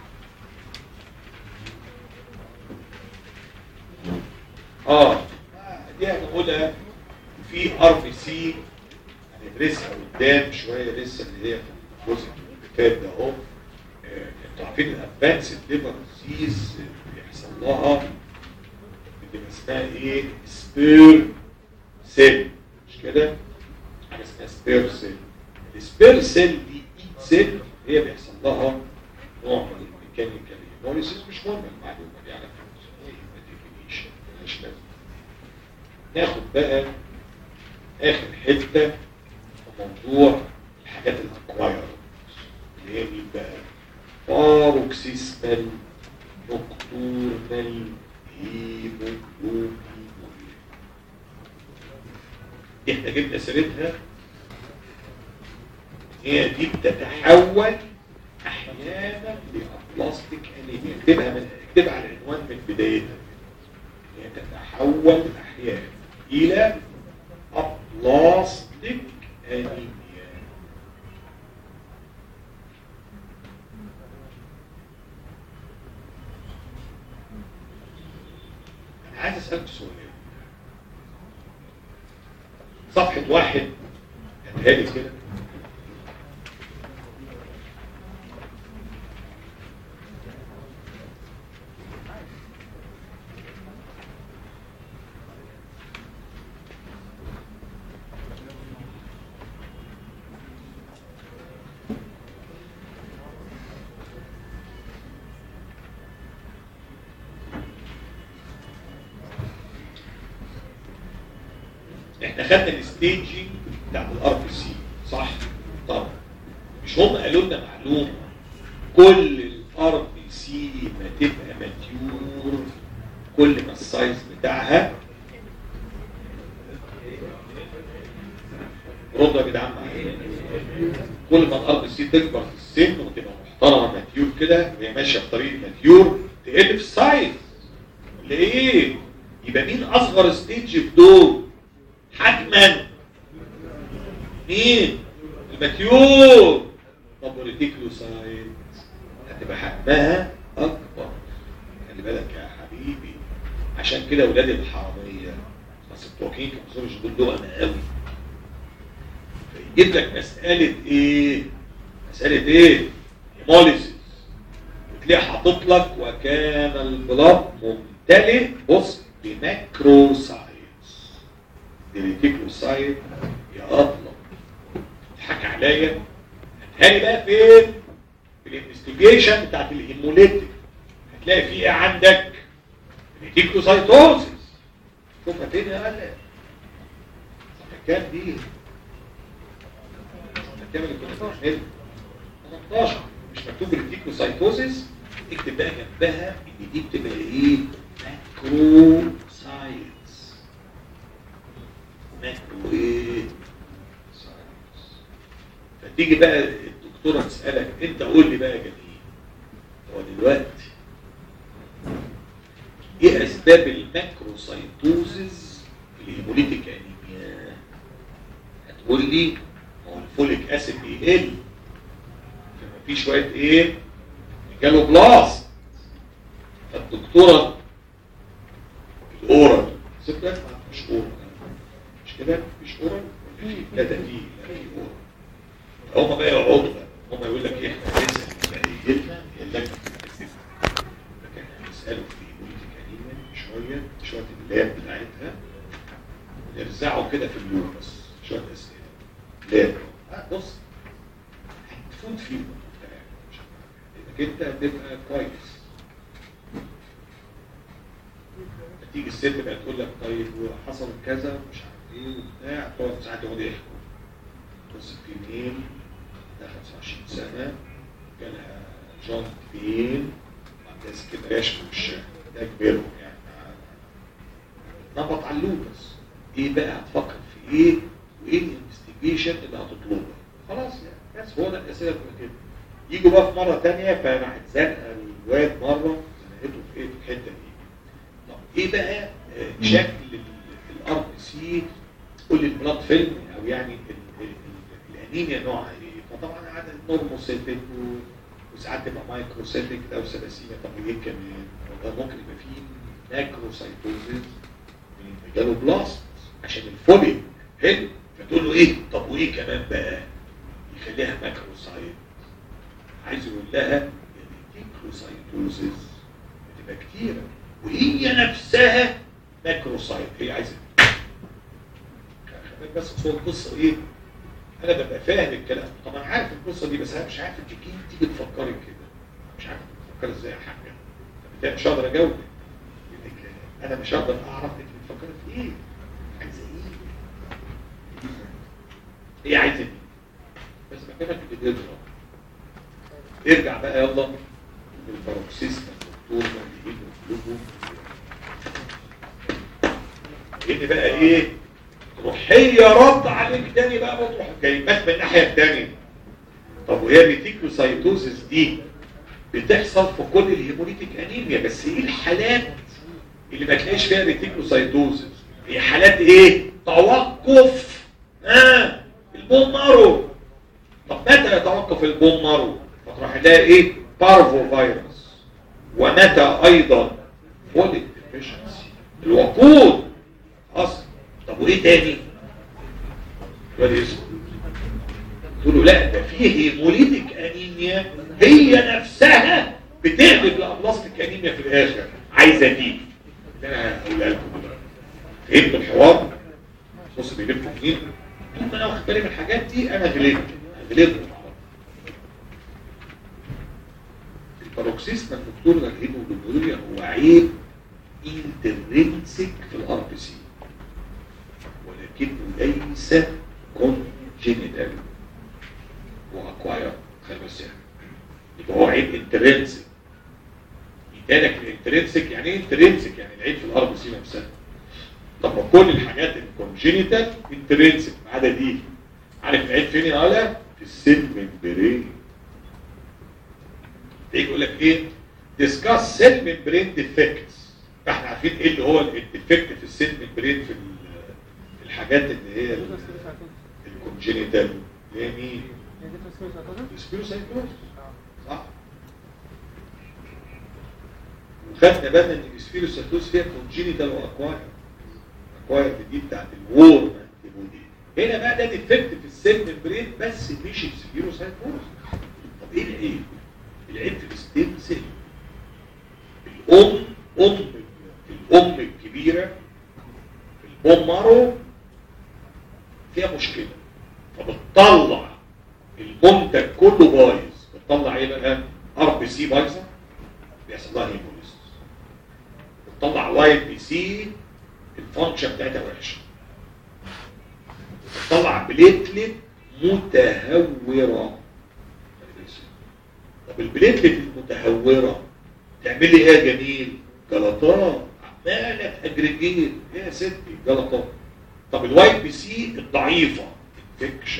اه دي هنقولها في ار بي سي هندرسها قدام شويه لسه اللي هي في الجزء اللي فات ده اهو آه، انتوا عارفين الادفانسد ليفر ديزيز بيحصل لها بتبقى اسمها ايه؟ سبير سيل مش كده؟ حاجه اسمها سبير سيل السبير سيل دي ايد سيل هي بيحصل لها نوع من الميكانيكال هيموليسيس مش مهم المعلومه دي على فكره ما تهمنيش مش لازم ناخد بقى اخر حته في موضوع الحاجات الاكواير اللي هي مين بقى؟ باروكسيسمال نوكتورنال هيموجلوبينوريا احنا جبنا سيرتها هي دي بتتحول احيانا لابلاستيك انيميا اكتبها من اكتبها على العنوان من بدايتها هي تتحول احيانا الى ابلاستيك انيميا انا عايز اسالك سؤال صفحه واحد هاتها لي كده احنا خدنا الستيجنج بتاعت الار بي سي صح طب مش هم قالوا لنا معلومه كل الار بي سي ما تبقى ماتيور كل ما السايز بتاعها ردوا يا جدعان معايا كل ما الار بي سي تكبر في السن وتبقى محترمه ماتيور كده وهي ماشيه في طريق ماتيور تقل في السايز ليه؟ يبقى مين اصغر ستيج في دول؟ حتما مين الماتيور طب والريتيكلوسايت هتبقى حجمها اكبر خلي بالك يا حبيبي عشان كده اولاد الحراميه بس التوكيل كمسورج دول دول قوي فيجيب لك مساله ايه مساله ايه هيموليسيس وتلاقي حاطط لك وكان البلاد ممتلئ بص بماكروسايت الريتيكلوسايت يا اطلب تضحك عليا هتهالي بقى فين في الانفستيجيشن بتاعت الهيموليتيك هتلاقي في ايه عندك ريتيكلوسايتوزيس شوفها فين يا قلق صفحه كام دي صفحه كام اللي كنا بنعملها 18 مش مكتوب ريتيكلوسايتوزيس اكتب بقى جنبها ان دي بتبقى ايه ماكروسايتس ماكرو ايه ساينس فتيجي بقى الدكتوره تسالك انت قول لي بقى يا جميل هو دلوقتي ايه اسباب الماكروسايتوزز في الهيموليتيك انيميا هتقول لي هو الفوليك اسيد بيقل فما في شويه ايه جاله بلاست فالدكتوره الاورال سيبك مش اورال مش كده مش اورال في كده في في اورال هم بقى يقعدوا بقى هم يقول لك ايه احنا لسه بنسالنا يقول لك لكن نساله في بوليتيك انيميا شويه شويه اللاب بتاعتها نرزعه كده في اللوب بس شويه اسئله لاب آه بص هتفوت فيه انك انت هتبقى كويس تيجي الست بقى تقول لك طيب وحصل كذا ومش عارف ايه وبتاع تقعد ساعات يقعد يحكوا بص في مين ده 25 سنه جالها جون بين وعندها سكبراش في وشها ده كبيرهم يعني نبط على اللوبس ايه بقى هتفكر في ايه وايه الانفستيجيشن اللي هتطلبها خلاص يعني بس هو ده الاسئله بتبقى كده يجوا بقى في مره ثانيه فراحت زنقه الواد مره زنقته في ايه في الحته دي طب ايه بقى آه، شكل الار بي سي قول لي البلاد فيلم او يعني ال- ال- ال- الانيميا نوعها ايه فطبعا عدد نورموسيتك و- وساعات تبقى مايكروسيتك او سلاسيميا طب وايه كمان ده ممكن يبقى فيه ماكروسايتوزيس من جاله بلاست عشان الفوليك حلو فتقول له ايه طب وايه كمان بقى يخليها ماكروسايت عايز يقول لها الديكروسايتوزيس بتبقى كتيره وهي نفسها ماكروسايت هي عايزه خليك بس صور القصه ايه انا ببقى فاهم الكلام طبعا عارف القصه دي بس انا مش عارف انت كيف تيجي تفكري كده مش عارف تفكري ازاي يا حاجه فبالتالي مش هقدر اجاوب لأنك انا مش هقدر اعرف انت بتفكري في ايه عايزه ايه هي عايزه ايه بس مكانك بتضرب ارجع بقى يلا للباروكسيزم الدكتور بقى يجيب قلوبه ان بقى ايه تروح هي رد عليك تاني بقى وتروح جايباك من الناحيه الثانيه طب وهي الريتيكوسايتوزيس دي بتحصل في كل الهيموليتيك انيميا بس ايه الحالات اللي ما تلاقيش فيها ريتيكوسايتوزيس هي حالات ايه توقف ها البون مارو طب متى يتوقف البون مارو فتروح تلاقي ايه بارفو فيروس ومتى ايضا فوليك ديفيشنسي الوقود اصلا طب وايه تاني الواد يسكت تقول له لا ده في هيموليتيك انيميا هي نفسها بتقلب لابلاستيك انيميا في الاخر عايزه دي اللي انا هقولها لكم دلوقتي فهمت الحوار بص بيلف منين طول ما انا واخد بالي من الحاجات دي انا غلبت غلبت الباروكسيزما الدكتور الهيموجلوبينوريا هو عيب انترنسك في الار بي سي ولكنه ليس كونجينيتال واكواير خلي بس يعني يبقى هو عيب انترنسك يدالك الانترنسك يعني ايه انترنسك يعني العيب في الار بي سي نفسها طب ما كل الحاجات الكونجينيتال انترنسك ما عدا دي عارف العيب فين يا ولا في السيل ممبرين تيجي يقول لك ايه ديسكاس سيل ممبرين ديفكتس فاحنا عارفين ايه اللي هو الديفكت في السيل ممبرين في ال- في الحاجات اللي هي الكونجينيتال اللي هي مين السبيروسايتوز صح وخدنا بالنا ان السبيروسايتوز فيها كونجينيتال واكواير اكواير دي بتاعت الورم انتيبودي هنا بقى ده ديفكت في السيل ممبرين بس مش السبيروسايتوز طب ايه العيب؟ العيب في الستيم سيل الام ام الام الكبيره في البون مارو فيها مشكله فبتطلع المنتج كله بايظ بتطلع ايه بقى ار بي سي بايظه بيحصل لها هيموليسيس بتطلع واي بي سي الفانكشن بتاعتها وحشه بتطلع بليتلت متهوره طب البليتلت المتهوره تعمل لي ايه يا جميل جلطات عماله تاجريجيت ايه يا ستي جلطات طب الواي بي سي الضعيفه انفكشن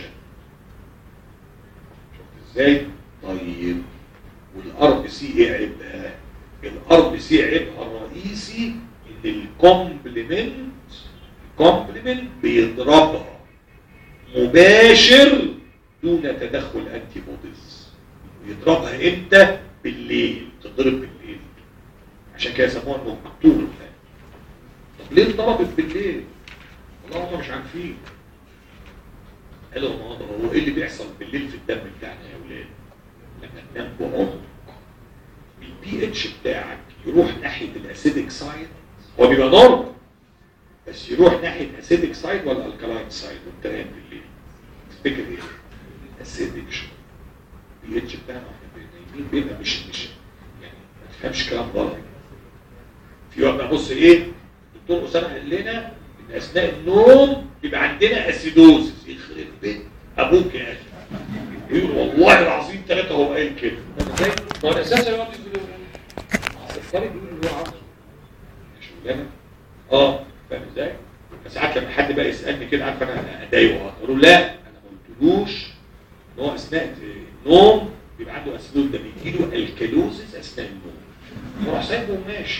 شفت ازاي طيب والار بي سي ايه عيبها الار بي سي عيبها الرئيسي ان الكومبلمنت الكومبلمنت بيضربها مباشر دون تدخل انتي بوديز بيضربها امتى بالليل تضرب بالليل عشان كده سموها النكتور طب ليه اتضربت بالليل والله هم مش عارفين قالوا ما هو ايه اللي بيحصل بالليل في الدم بتاعنا يا اولاد لما تنام بعمق البي اتش بتاعك يروح ناحيه الاسيدك سايد هو بيبقى نورمال بس يروح ناحيه اسيدك سايد ولا الكلاين سايد وانت نايم بالليل تفتكر ايه؟ اسيدك شويه البي اتش بتاعنا احنا نايمين بيبقى مش مش يعني ما تفهمش كلام غلط في وقت بص ايه الدكتور اسامه قال لنا ان اثناء النوم بيبقى عندنا اسيدوزس يخرب بيت ابوك يا اخي يقول والله العظيم ثلاثه هو قايل كده ازاي؟ هو الاساس يقعد يقول الطالب بيقول اللي هو عاوزه شغلانه اه فاهم ازاي؟ فساعات لما حد بقى يسالني كده عارف انا اضايقه اقول له لا انا ما قلتلوش ان هو اثناء النوم بيبقى عنده اسيدوز ده بيجي له الكالوزس اثناء النوم يروح سايبه وماشي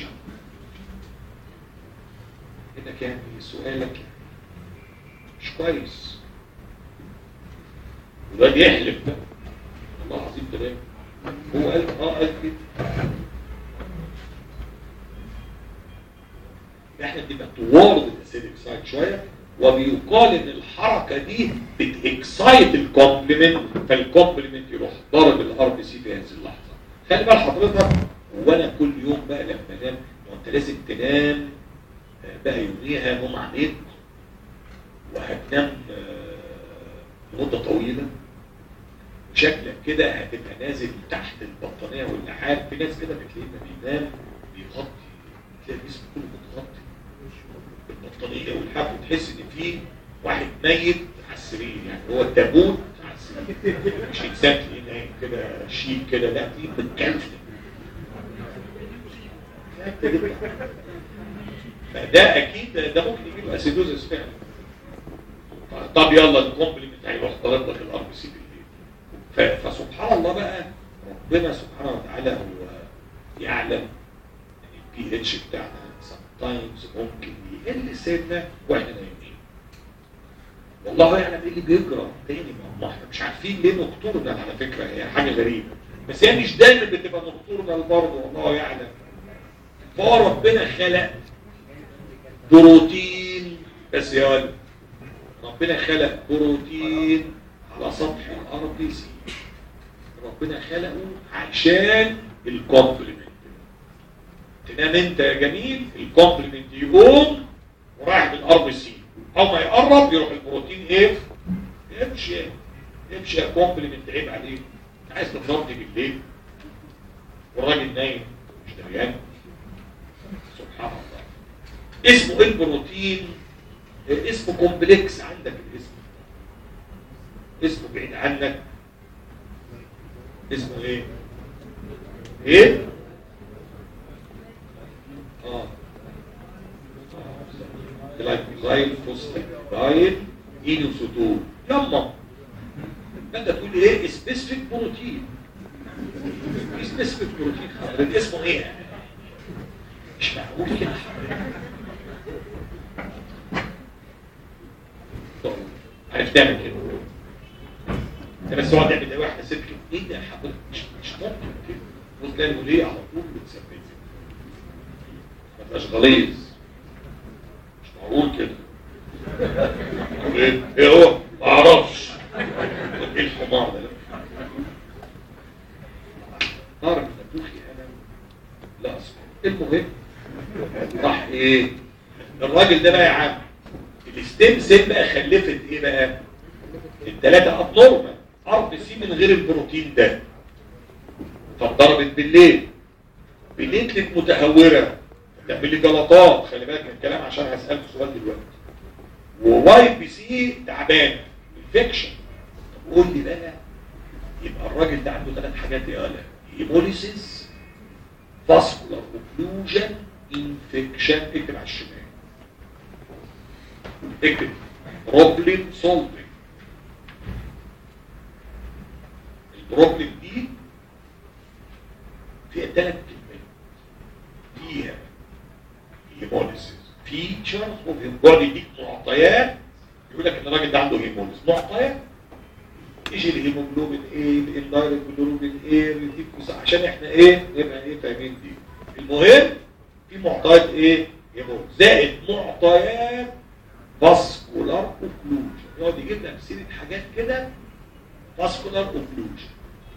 هنا كان سؤالك مش كويس وده بيحلف بقى والله العظيم كلام هو قال اه قال كده احنا بنبقى توارد الاسيدك سايد شويه وبيقال ان الحركه دي بتكسايت الكومبلمنت فالكومبلمنت يروح ضارب الار بي سي في هذه اللحظه خلي بال حضرتك وانا كل يوم بقى لما انام وانت لازم تنام بقى يوميها نوم عميق وهتنام مدة طويلة شكلك كده هتبقى نازل تحت البطانية والنحال في ناس كده بتلاقيه بينام بيغطي تلاقي جسمه كله متغطي بالبطانية والحاف وتحس ان في واحد ميت على السرير يعني هو تابوت على السرير مش انسان تلاقيه نايم كده شيك كده لا تلاقيه متكلف فده اكيد ده ممكن يجيب اسيدوزس فعلا طب يلا الكومبلمنت هيروح طالب لك الار بي سي بالليل فسبحان الله بقى ربنا سبحانه وتعالى هو يعلم ان البي اتش بتاعنا سمتايمز ممكن يقل سنه واحنا نايمين والله يعلم ايه اللي بيجرى تاني ما احنا مش عارفين ليه نقطورنا على فكره هي حاجه غريبه بس هي مش دايما بتبقى نقطورنا برضه والله يعلم فهو ربنا خلق بروتين بس يا ولد ربنا خلق بروتين على سطح الار بي سي ربنا خلقه عشان الكومبلمنت تنام انت يا جميل الكومبلمنت يقوم ورايح بالار بي سي او ما يقرب يروح البروتين ايه امشي امشي يا كومبلمنت عيب عليك عايز تضربني بالليل والراجل نايم مش دريان سبحان الله اسمه ايه البروتين اسمه كومبلكس عندك الاسم اسمه بعيد عنك اسمه ايه ايه اه جلايكوزايل فوسفاتيدايل اينوسوتول يلا انت تقول ايه سبيسيفيك بروتين سبيسيفيك بروتين حضرتك اسمه ايه مش معقول كده عرفت تعمل كده انت بس هو تعمل ده واحده ست ايه ده حضرتك مش مش ممكن كده وتلاقي ليه على طول بتثبت ما تبقاش غليظ مش معقول كده ايه ايه هو ما اعرفش ايه الحمار ده نار من ابوخي انا لا اصبر المهم راح ايه الراجل ده بقى يا عم الستيم سيل بقى خلفت ايه بقى الثلاثه ابنورمال ار سي من غير البروتين ده فاتضربت بالليل بنتلت متهوره تعمل لي جلطات خلي بالك من الكلام عشان هسالك سؤال دلوقتي وواي بي سي تعبان انفكشن طب قول لي بقى يبقى الراجل ده عنده ثلاث حاجات يا غلا هيموليسيس فاسكولار اوكلوجن انفكشن اكتب على الشمال اكتب بروبلم سولفنج البروبلم دي فيها ثلاث كلمات فيها هيموليسيس فيتشرز اوف يقعد يديك معطيات يقول لك ان الراجل ده عنده هيموليسيس معطيات يجي الهيموجلوبين ايه الاندايركت جلوبين ايه الريتيكوس عشان احنا ايه نبقى ايه فاهمين دي المهم في معطيات ايه هيمو زائد معطيات فاسكولار اوكلوجن يقعد يجيب لك امثله حاجات كده فاسكولار اوكلوجن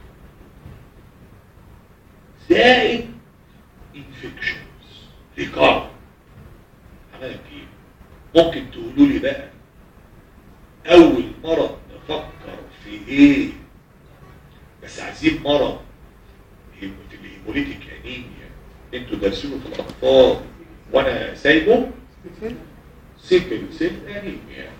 زائد انفكشنز ريكارد عملت ايه ممكن تقولوا لي بقى اول مرض نفكر في ايه بس عايزين مرض هيم- في الهيموليتيك انيميا انتوا دارسينه في الاطفال وانا سايبه سيكل سيل انيميا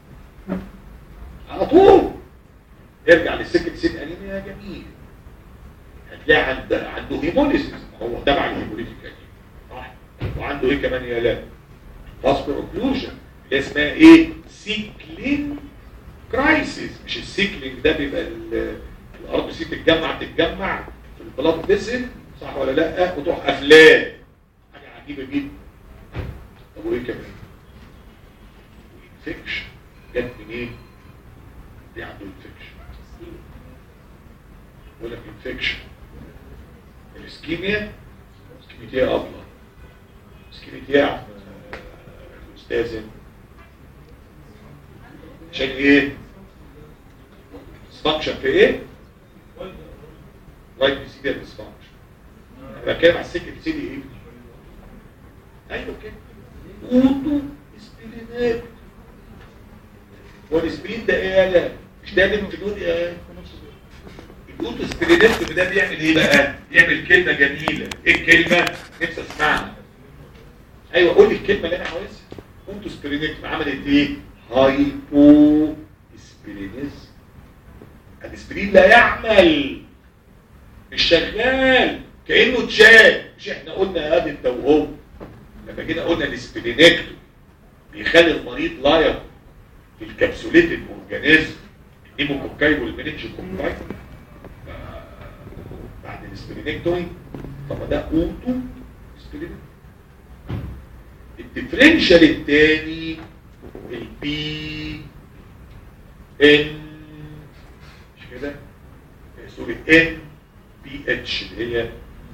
على طول ارجع للسيكل سيل انيميا يا جميل هتلاقي عند عنده هيموليسيس هو تبع الهيموليتيك انيميا صح وعنده ايه كمان يا لا فاسكولار اوكلوجن اللي اسمها ايه سيكلين كرايسيس مش السيكلينج ده بيبقى ال- الارض سي تتجمع تتجمع في البلاط بيسل صح ولا لا وتروح قافلاه حاجه عجيبه جدا طب وايه كمان انفكشن جت منين دي عنده انفكشن يقول لك انفكشن الاسكيميا اسكيميتيا ابله اسكيميتيا آه، الاستاذ عشان ايه ديسفانكشن في ايه وايت بي سي ده ديسفانكشن انا بتكلم على السكه سي دي ايه ايوه كده اوتو اسبرينات والاسبرين ده ايه لا مش ده اللي بتقول ايه الاوتو اسبرينات ده بيعمل ايه بقى يعمل كلمه جميله ايه الكلمه نفسي اسمعها ايوه قول لي الكلمه اللي انا عاوزها اوتو اسبرينات عملت ايه هايبو اسبرينيز الاسبرين لا يعمل مش شغال كانه اتشال مش احنا قلنا ادي التوهم لما جينا قلنا الاسبرينكتو بيخلي المريض لايق الكبسوليت الاورجانيزم النيموكوكاي والمننجوكوكاي بعد الاسبرينكتومي طب ده اوتو اسبرينكتومي الديفرنشال الثاني البي ان مش كده سوري ان بي اتش اللي هي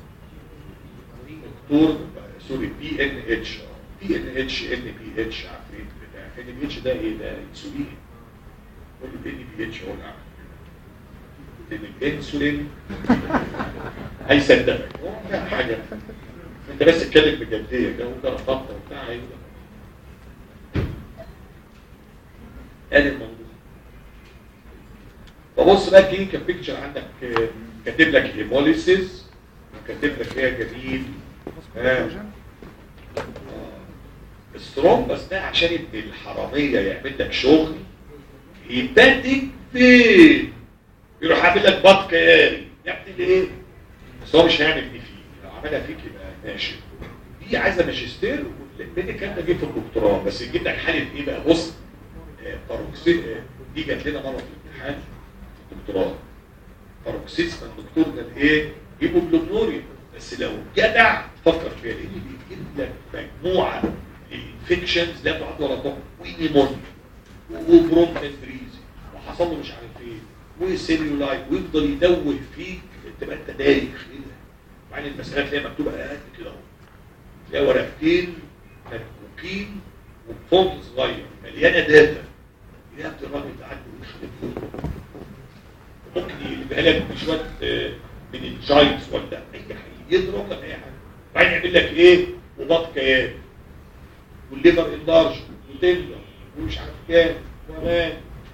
دكتور سوري بي ان اتش بي ان اتش ان بي اتش عفريت بتاع ان بي اتش ده ايه ده انسولين قول له ان بي اتش هو اللي عمل كده لان الانسولين هيصدقك هو ده حاجه انت بس اتكلم بجديه كده وانت رفضت وبتاع ايوه ادي الموضوع فبص بقى كلينيكال بيكتشر عندك آه، كاتب لك هيموليسيس وكاتب لك فيها جميل آه. السترومبس ده عشان ابن الحراميه يعمل لك شغل يبدك فين يروح عامل لك بط كياري يا ابني ليه بس هو مش هيعمل دي فيه لو عملها فيك يبقى ماشي دي عايزه ماجستير لان الكلام ده جه في الدكتوراه بس يجيب لك حاله ايه بقى بص آه، باروكسي آه، دي جات لنا مره في الامتحان في الدكتوراه باروكسيزما الدكتور ده ايه هيموجلوبينوريا بس لو جدع فكر فيها لان بيجيب لك مجموعه الانفكشنز لا تعد ولا تحصى ونيمونيا وبرونكال بريزي وحصل له مش عارف ايه وسيلولايت ويفضل يدوه فيك تبقى انت دايخ ايه ده وبعدين المسألة تلاقيها مكتوبة قد كده اهو تلاقي ورقتين مدبوكين وفونت صغير مليانة داتا يا ابني الراجل ده عنده يخرب ممكن يجيبها لك بشوية آه، من الجاينتس ولا اي حاجة يضرب لك اي حاجة وبعدين يعمل لك ايه وبط كيان والليفر انلارج وتندر ومش عارف كام ومان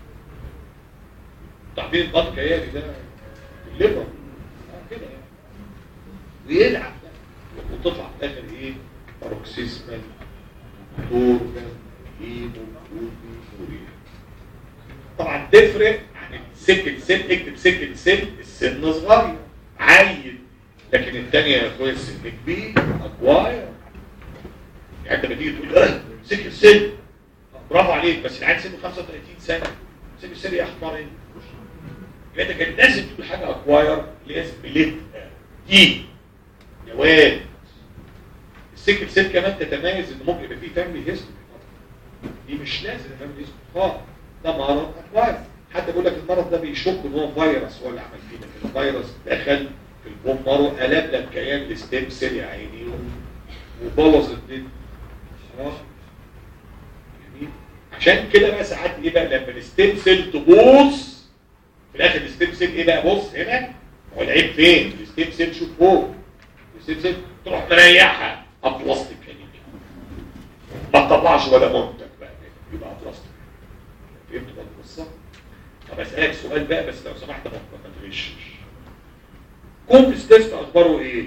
تعبير البط كياني ده الليفر آه، كده يعني ويلعب بقى وتطلع في الاخر ايه باروكسيزمال توربن هيموجلوبين طبعا تفرق عن السكن سيل اكتب سكن سيل السن صغير عيل لكن الثانيه يا اخويا السن كبير اكواير يعني انت بتيجي تقول اه سكن سيل برافو عليك بس العيل سنه 35 سنه سكن سيل يا احمر ايه يبقى انت كان لازم تقول حاجه اكواير لازم بليت دي يا واد السكن سيل كمان تتميز ان ممكن يبقى فيه فاميلي هيستوري دي مش لازم فاميلي هيستوري خالص ده مرض اكواير حتى بيقول لك المرض ده بيشك ان هو فيروس هو اللي عمل فينا كده فيروس دخل في البون مارو قلب لك كيان الستيم سيل يا عيني وبوظ الدنيا خلاص جميل عشان كده بقى ساعات ايه بقى لما الستيم سيل تبوظ في الاخر الستيم سيل ايه بقى بص هنا هو العيب فين الستيم سيل شوف فوق الستيم سيل تروح مريحها ابلاستيك يعني ما تطلعش ولا منتج بقى يبقى ابلاستيك فهمت بقى القصه طب اسالك سؤال بقى بس لو سمحت ما ما تغشش كومبس تيست اخباره ايه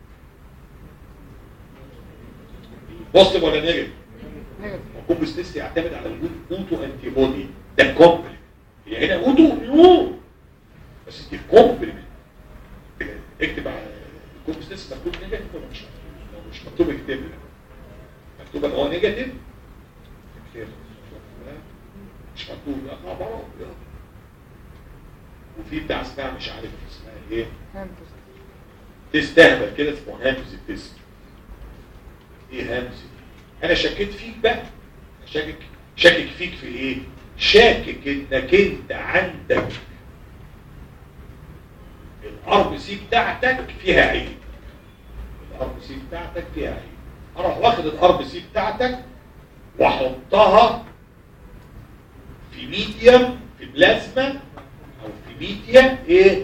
بوزيتيف ولا نيجاتيف الكومبس تيست يعتمد على وجود اوتو انتي بودي ده كومبلمنت هي هنا اوتو اميون بس دي كومبلمنت اكتب على الكومبس تيست مكتوب نيجاتيف ولا مش مكتوب لو مش مكتوب اكتب لي مكتوب ان هو نيجاتيف اكتب مش مكتوب لا عباره وفي بتاع اسمها مش عارف اسمها ايه تستهبل كده اسمه هامز التست ايه هامز انا شكيت فيك بقى شاكك شاكك فيك في ايه شاكك انك انت عندك الار بي سي بتاعتك فيها عيب الار بي سي بتاعتك فيها عيب اروح واخد الار بي سي بتاعتك واحطها في ميديم في بلازما او في ميديا ايه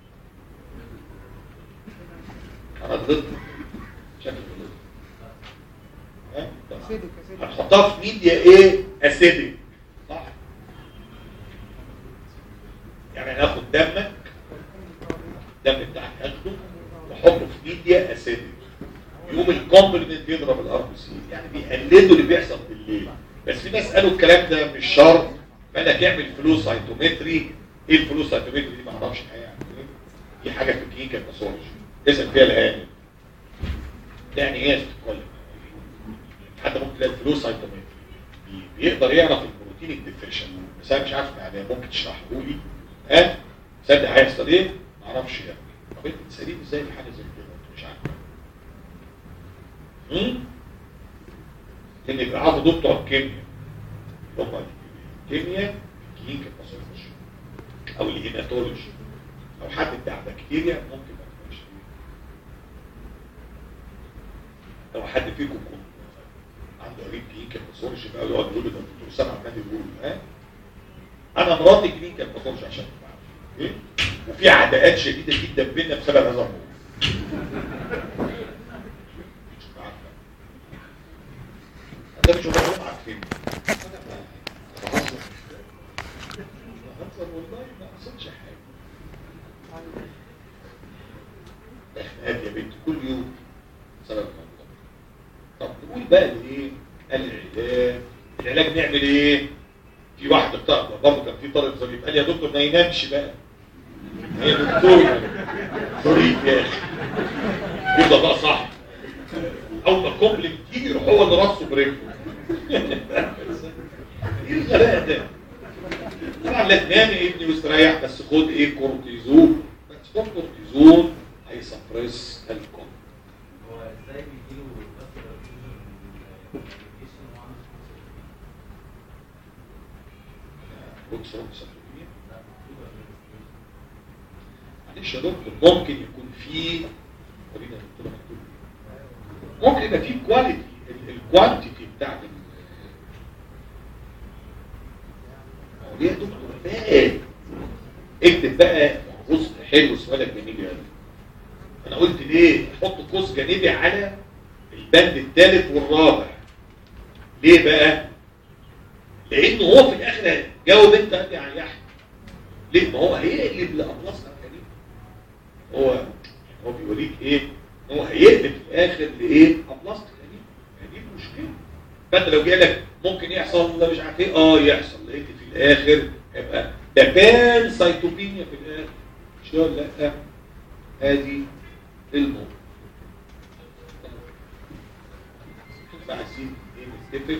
انا غلطت شكل غلط ها؟ اسيدك اسيدك هنحطها في ميديا ايه اسيدك صح يعني هناخد دمك الدم بتاعك هاخده واحطه في ميديا اسيدك يقوم الكومبلمنت يضرب الار بي سي يعني بيقلدوا اللي بيحصل بالليل بس في ناس قالوا الكلام ده مش شرط فانك اعمل فلو سايتومتري ايه الفلو سايتومتري دي ما اعرفش الحقيقه يعني ايه دي حاجه في الكلينيكال باثولوجي اسال فيها الان يعني ايه تتكلم حتى ممكن تلاقي الفلو سايتومتري بي- بيقدر يعرف البروتين الديفيشن بس انا مش عارف يعني ممكن تشرحه لي ها تصدق هيحصل ايه ما اعرفش يعني طب انت تساليني ازاي في حاجه زي كده انت مش عارف امم ان يبقى عارف دكتور الكيمياء هم الكيمياء كلينيكال باثولوجي او الهيماتولوجي او حد بتاع بكتيريا ممكن ما تبقاش لو حد فيكم يكون عنده قريب كلينيكال باثولوجي بقى يقعد يقول لي ده الدكتور سامع عمال يقول ها انا مراتي كلينيكال باثولوجي عشان تبقى عارف. ايه وفي عداءات شديده جدا بيننا بسبب هذا الموضوع مش عارفة. ده مش هم عارفين انا ما- بهزر. بهزر والله ما اقصدش حاجه احنا يا بنت كل يوم سبب الموضوع طب نقول بقى الايه العلاج العلاج نعمل ايه في واحد بتاع برضه كان في طالب ظريف قال يا دكتور ما ينامش بقى يا دكتور ظريف يا اخي يبقى بقى صح اول ما الكومبلمنت يجي يروح هو اللي راسه برجله ايه الغباء ده طبعا لا تنام يا ابني واستريح بس خد ايه كورتيزون بس خد كورتيزون هيسبريس الكون هو ازاي بيجيله بس الابلكيشن وعنده خد صوت سكرينية معلش يا دكتور ممكن يكون في ورينا يا دكتور مكتوب إيه. ممكن يبقى في كواليتي الكوانتيتي بتاعت ال- هو ليه يا دكتور بقى اكتب بقى بص حلو سؤالك جميل يا قلبي. انا قلت ليه حط قوس جانبي على البند الثالث والرابع ليه بقى لانه هو في الاخر جاوب انت قال لي على يحيى ليه ما هو هيقلب لابلاصنا الكريم هو هو بيوريك ايه هو هيقلب في الاخر لايه ابلاصنا الكريم دي المشكله فانت لو جالك ممكن يحصل ولا مش عارف ايه اه يحصل لقيت في الاخر يبقى ده بان سايتوبينيا في الاخر مش ولا لا ادي الموضوع احنا عايزين ايه نتفق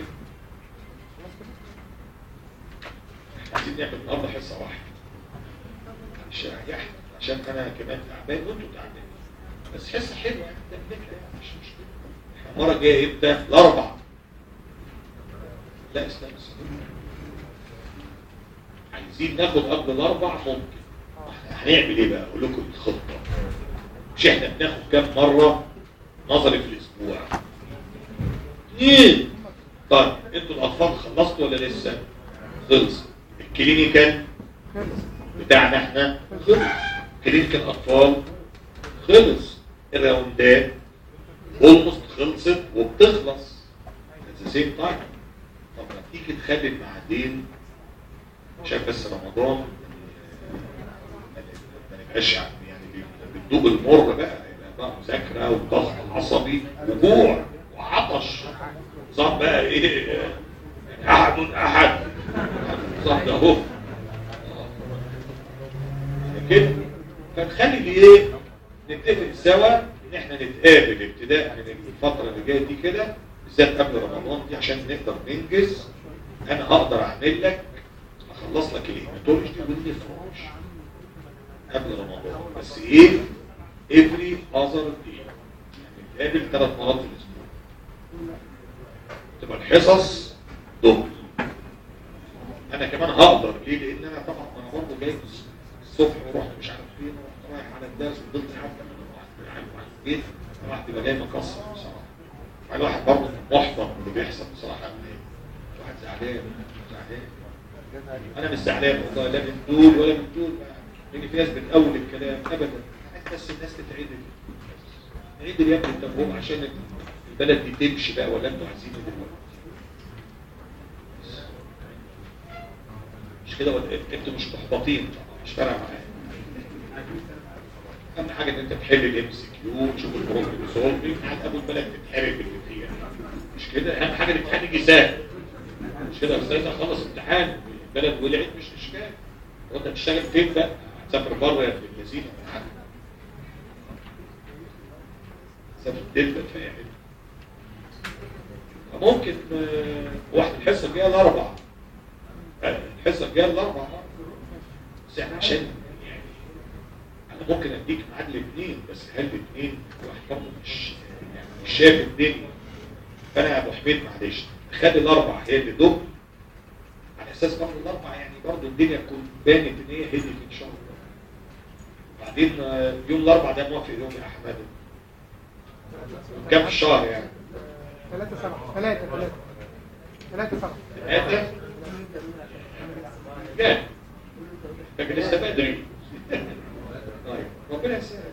عايزين نعمل النهارده حصه واحده مش يعني عشان انا كمان تعبان وانتوا تعبانين بس حصه حلوه يعني ده الفكره يعني مش مشكله احنا المره الجايه امتى؟ الاربع لا استنى استنى عايزين ناخد قبل الاربع ممكن احنا هنعمل ايه بقى اقول لكم الخطه مش احنا بناخد كام مره نظري في الاسبوع اثنين طيب انتوا الاطفال خلصتوا ولا لسه خلص الكلينيكال بتاعنا احنا خلص كلينيكال اطفال خلص الراوندات اولموست خلصت وبتخلص at the same time طب ما تيجي تخلي الميعادين عشان بس رمضان ما نبقاش يعني بتدوق المر بقى يبقى بقى مذاكره وضغط عصبي وجوع وعطش نظام بقى ايه احد احد نظام ده اهو كده فنخلي ايه نتفق سوا ان احنا نتقابل ابتداء من الفتره اللي جايه دي كده بالذات قبل رمضان دي عشان نقدر ننجز انا هقدر اعمل لك اخلص لك الهيماتولوجي دي والنفروج قبل رمضان بس ايه every other day يعني نتقابل ثلاث مرات في الاسبوع تبقى الحصص دبل انا كمان هقدر ليه لان انا طبعا انا برضه جاي الصبح ورحت مش عارف فين ورحت رايح على الدرس وفضلت حتى من رحت البيت الواحد بيبقى جاي مكسر بصراحه الواحد برضه محبط اللي بيحصل بصراحه الواحد زعلان زعلان انا مش زعلان والله لا من دول ولا من دول لان في ناس بتقول الكلام ابدا بس الناس تتعدل عدل يا ابني التفهيم عشان البلد دي تمشي بقى ولا انتوا عايزين دلوقتي مش كده ولا انتوا مش محبطين مش فارقه معايا اهم حاجه ان انت تحل الام سي كيو تشوف البروبلم سولفنج ابو البلد تتحرك اللي فيها مش كده اهم حاجه الامتحان يجي سهل مش كده استاذ اخلص امتحان البلد ولعت مش اشكال وانت بتشتغل فين بقى هتسافر بره يا ابن الذين سافر دلتا فاهم ممكن واحد الحصه الجايه الاربع الحصه الجايه الاربع بس احنا عشان يعني انا ممكن اديك ميعاد الاثنين بس هل الاثنين الواحد برضه مش يعني مش شايف الدنيا فانا يا ابو حميد معلش خلي الاربع هي اللي دب على اساس برضه الاربع يعني برضه الدنيا تكون بانت ان هي هدت ان شاء الله بعدين يوم الاربع ده موافق يوم يا احمد كم في الشهر يعني ثلاثة سبعة ثلاثة ثلاثة ثلاثة سبعة ثلاثة جاء لكن لسه بدري طيب ربنا يسهل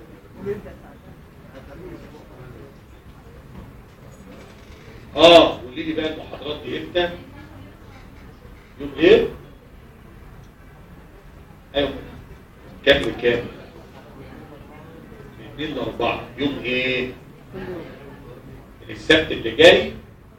اه قولي لي بقى المحاضرات دي امتى يوم ايه ايوه كام لكام من اثنين لاربعه يوم ايه السبت اللي جاي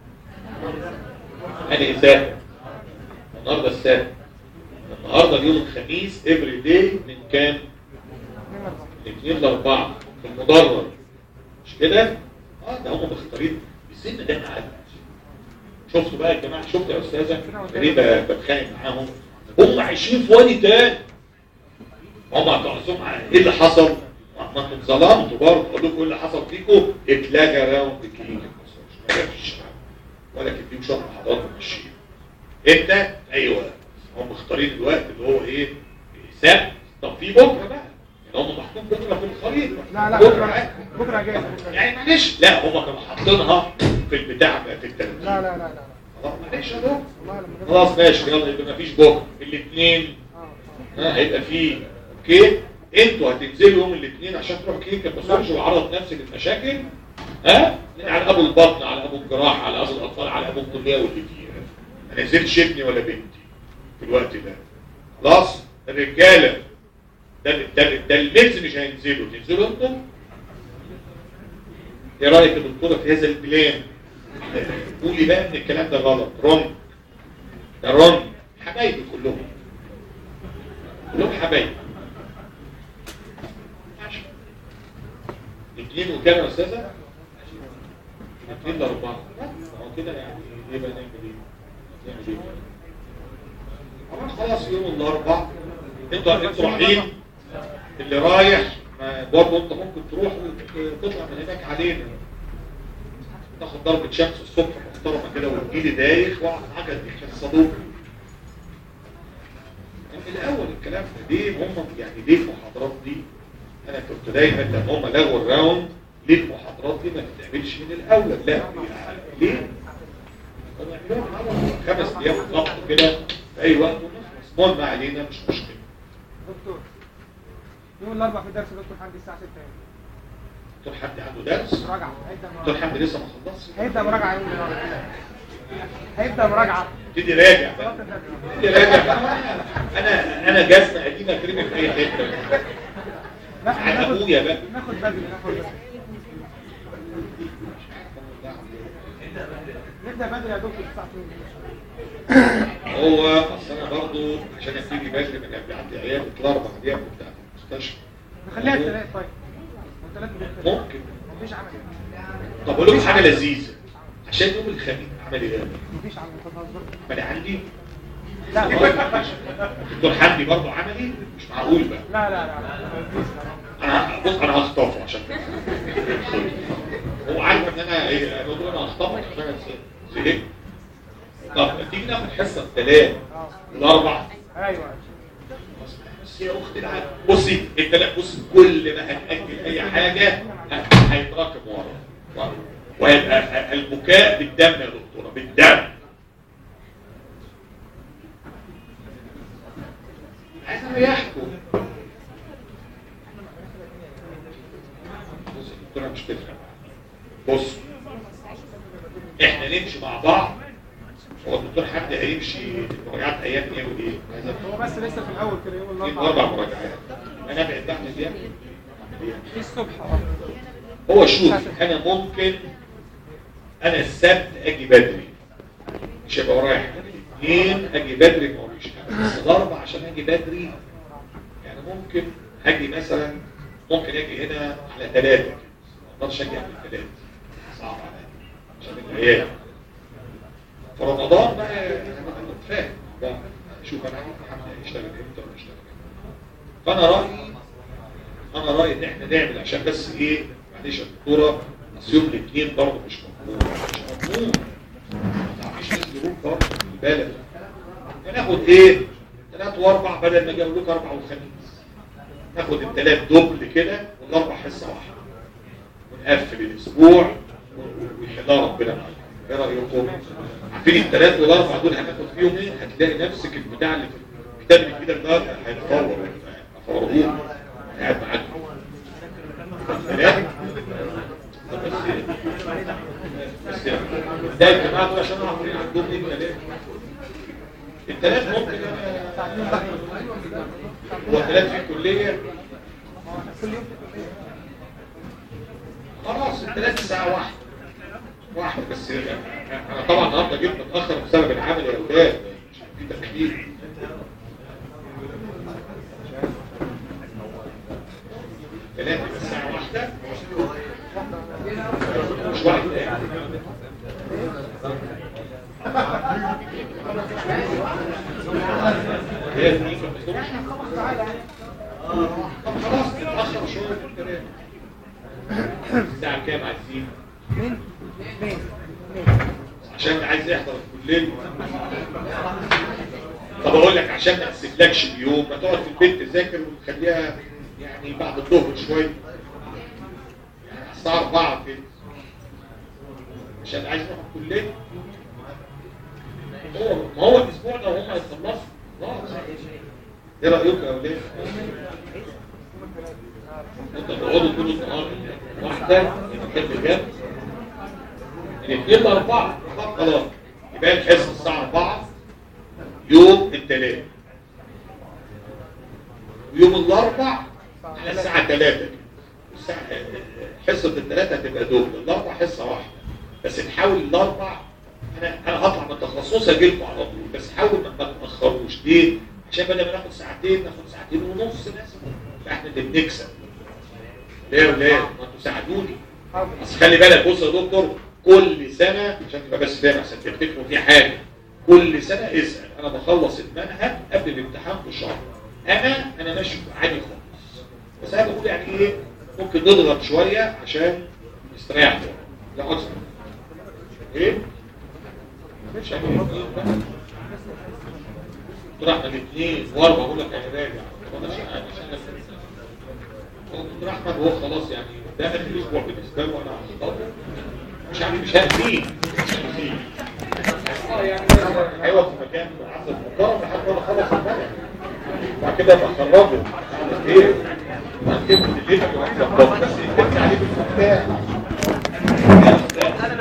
انا سبت النهارده السبت النهارده اليوم الخميس افري داي من كام من اثنين لاربعه في المدرج مش كده اه ده هم مختارين السن ده معدي شفتوا بقى يا جماعه شفت يا استاذه ليه بتخانق معاهم هم عايشين في وادي تاني هم هتعرفوا ايه اللي حصل ما انتم ظلمتوا برضه اقول لكم ايه اللي حصل فيكم اتلغى راوند كلينيك ما جابش ولا كتبوا شهر محاضرات ومشيين انت ايوه هم مختارين الوقت اللي هو ايه سبت طب في بكره بقى يعني هم محطوط بكره في الخريطه لا لا بكرة بكرة جاي يعني معلش لا هم كانوا حاطينها في البتاع في الترتيب لا لا لا لا خلاص معلش يا دكتور والله لما خلاص ماشي يلا يبقى مفيش بكره الاثنين ها هيبقى فيه اوكي انتوا هتنزلوا يوم الاثنين عشان تروح كلينيكا باسولوجي وعرض نفسك المشاكل ها من على ابو البطن على ابو الجراحه على ابو الاطفال على ابو الكليه واللي فيها ما نزلتش ابني ولا بنتي في الوقت ده خلاص الرجاله ده ده ده الميكس مش هينزلوا تنزلوا انتوا ايه رايك يا دكتوره في هذا البلان قولي بقى ان الكلام ده غلط رن ده رن حبايبي كلهم كلهم حبايبي اثنين وكام يا استاذه اثنين لاربعه هو كده يعني ايه بقى نعمل ايه نعمل ايه خلاص خلاص يوم الاربع انتوا انتوا رايحين اللي رايح ما برضه انت ممكن تروح وتطلع من هناك علينا تاخد ضربة شمس الصبح محترمة كده وتجيلي دايخ واقعد معاك اديك الصدوق الاول الكلام ده ليه هم يعني ليه المحاضرات دي انا كنت دايما لما هم لغوا الراوند ليه المحاضرات دي ما تتعملش من الاول لا يعني ليه طب يعملوها على خمس ايام ضغط كده في اي وقت ونخلص المهم ما علينا مش مشكله دكتور يوم الاربعاء في درس دكتور حمدي الساعه 6 دكتور حد عنده درس مراجعه هيبدا دكتور مراجعه حد لسه ما خلصش هيبدا مراجعه يوم الاربعاء هيبدا مراجعه ابتدي راجع صلاه بقى الفجر ابتدي راجع انا انا جزمه قديمه كريمه في اي حته لا عن ناخد ابويا بقى ناخد بدري ناخد بدري نبدا بدري يا دكتور الساعه 2 هو اصل انا برضه عشان ابتدي بدري من قبل عندي عيال الاربع ايام بتاعت المستشفى نخليها الثلاث طيب الثلاث ممكن مفيش عمل طب اقول لكم حاجه لذيذه عشان يوم الخميس عمل ايه مفيش عمل تهزر ما انا عندي لا الدكتور حمدي برضه عملي مش معقول بقى لا لا لا لا مفيش لا. انا بص انا هخطفه عشان كده. هو عارف ان انا ايه انا بقول انا هخطفه عشان انا زهقت طب تيجي ناخد حصه الثلاث اه الاربع ايوه بس يا اختي العب بصي انت لا بص كل ما هتاجل اي حاجه ه- هيتراكم ورا وهيبقى البكاء بالدم يا دكتوره بالدم عايز اريحكم بص يا دكتوره مش تفهم بص احنا نمشي مع بعض هو الدكتور حد هيمشي مراجعات ايام ايه وايه عايز أفهم. هو بس لسه في الاول كده يوم اربع الاربعاء مراجعات انا بعد بعمل ايه في الصبح اه هو شوف انا ممكن انا السبت اجي بدري مش هبقى ورايا اثنين اجي بدري ما وريش حاجة. بس الاربع عشان اجي بدري يعني ممكن اجي مثلا ممكن اجي هنا على ثلاثة كده ما اقدرش اجي على ثلاثة صعب عليا عشان العيال في رمضان بقى انا كنت فاهم بقى شوف انا عايز حد يشتغل امتى ولا يشتغل امتى فانا رايي انا رايي ان احنا نعمل عشان بس ايه معلش يا دكتوره اصل يوم الاثنين برضه مش مضمون مش مضمون ما تعرفيش ايه الظروف برضه في البلد فناخد ايه ثلاث واربع بدل ما جابوا لك اربع وخميس ناخد الثلاث دبل كده والاربع حصه واحده ونقفل الاسبوع ويحلها ربنا معانا ايه رايكم؟ عارفين الثلاث والاربع دول هناخد فيهم ايه؟ هتلاقي نفسك البتاع اللي في الكتاب اللي في ايدك ده هيتطور افوروه قاعد معاك ثلاث طب بس بس ده يا جماعه دول عشان اعرف ايه عندهم ايه الثلاث الثلاث ممكن أنا- هو الثلاث في الكليه خلاص الثلاث ساعه واحده واحده بس انا طبعا النهارده جيت متاخر بسبب العمل يا اولاد مش في تكليف ثلاثة بس ساعة واحدة مش واحدة هي دي ما بتقولش. طب خلاص نتأخر شوية في الكلام الساعة كام عايزين؟ مين؟ مين؟ عشان عايز يحضر الكلية طب اقول لك عشان ما تسيبلكش اليوم ما تقعد في البيت تذاكر وتخليها يعني بعد الظهر شويه يعني على الساعه 4 كده عشان عايز يروح الكليه هو ما هو الاسبوع ده هم هيخلصوا خلاص ايه رايكم يا اولاد؟ انت تقعدوا طول النهار واحده مكان بجد الاثنين لاربعه طب خلاص يبقى الحصه الساعه 4 يوم الثلاث ويوم الاربع على الساعه 3 كده الساعة- حصه الثلاثه هتبقى دول الاربع حصه واحده بس نحاول الاربع انا انا هطلع من تخصصي اجي لكم على طول بس حاول ما ما تاخروش ليه؟ عشان بدل ما ناخد ساعتين ناخد ساعتين ونص لازم احنا اللي بنكسب ليه يا ولاد؟ ما انتوا ساعدوني بس خلي بالك بص يا دكتور كل سنة عشان تبقى بس فاهم عشان تفتكروا في حاجة كل سنة اسأل أنا بخلص المنهج قبل الامتحان بشهر أنا أنا ماشي عادي خالص بس أنا بقول يعني إيه ممكن نضغط شوية عشان نستريح شوية لا أكثر إيه؟ مش يعني دكتور احمد اثنين واربعه بقول لك انا راجع طب انا شغال شغال هو دكتور احمد هو خلاص يعني ده اخر اسبوع بالنسبه له انا هختار مش يعني مش هأذيه مش هأذيه اه يعني هيقعد في مكان عزل مكرم لحد ما انا اخلص المنهج بعد كده ابقى اخرجه على ايه؟ بعد كده الليل يبقى بس يتك عليه بالمفتاح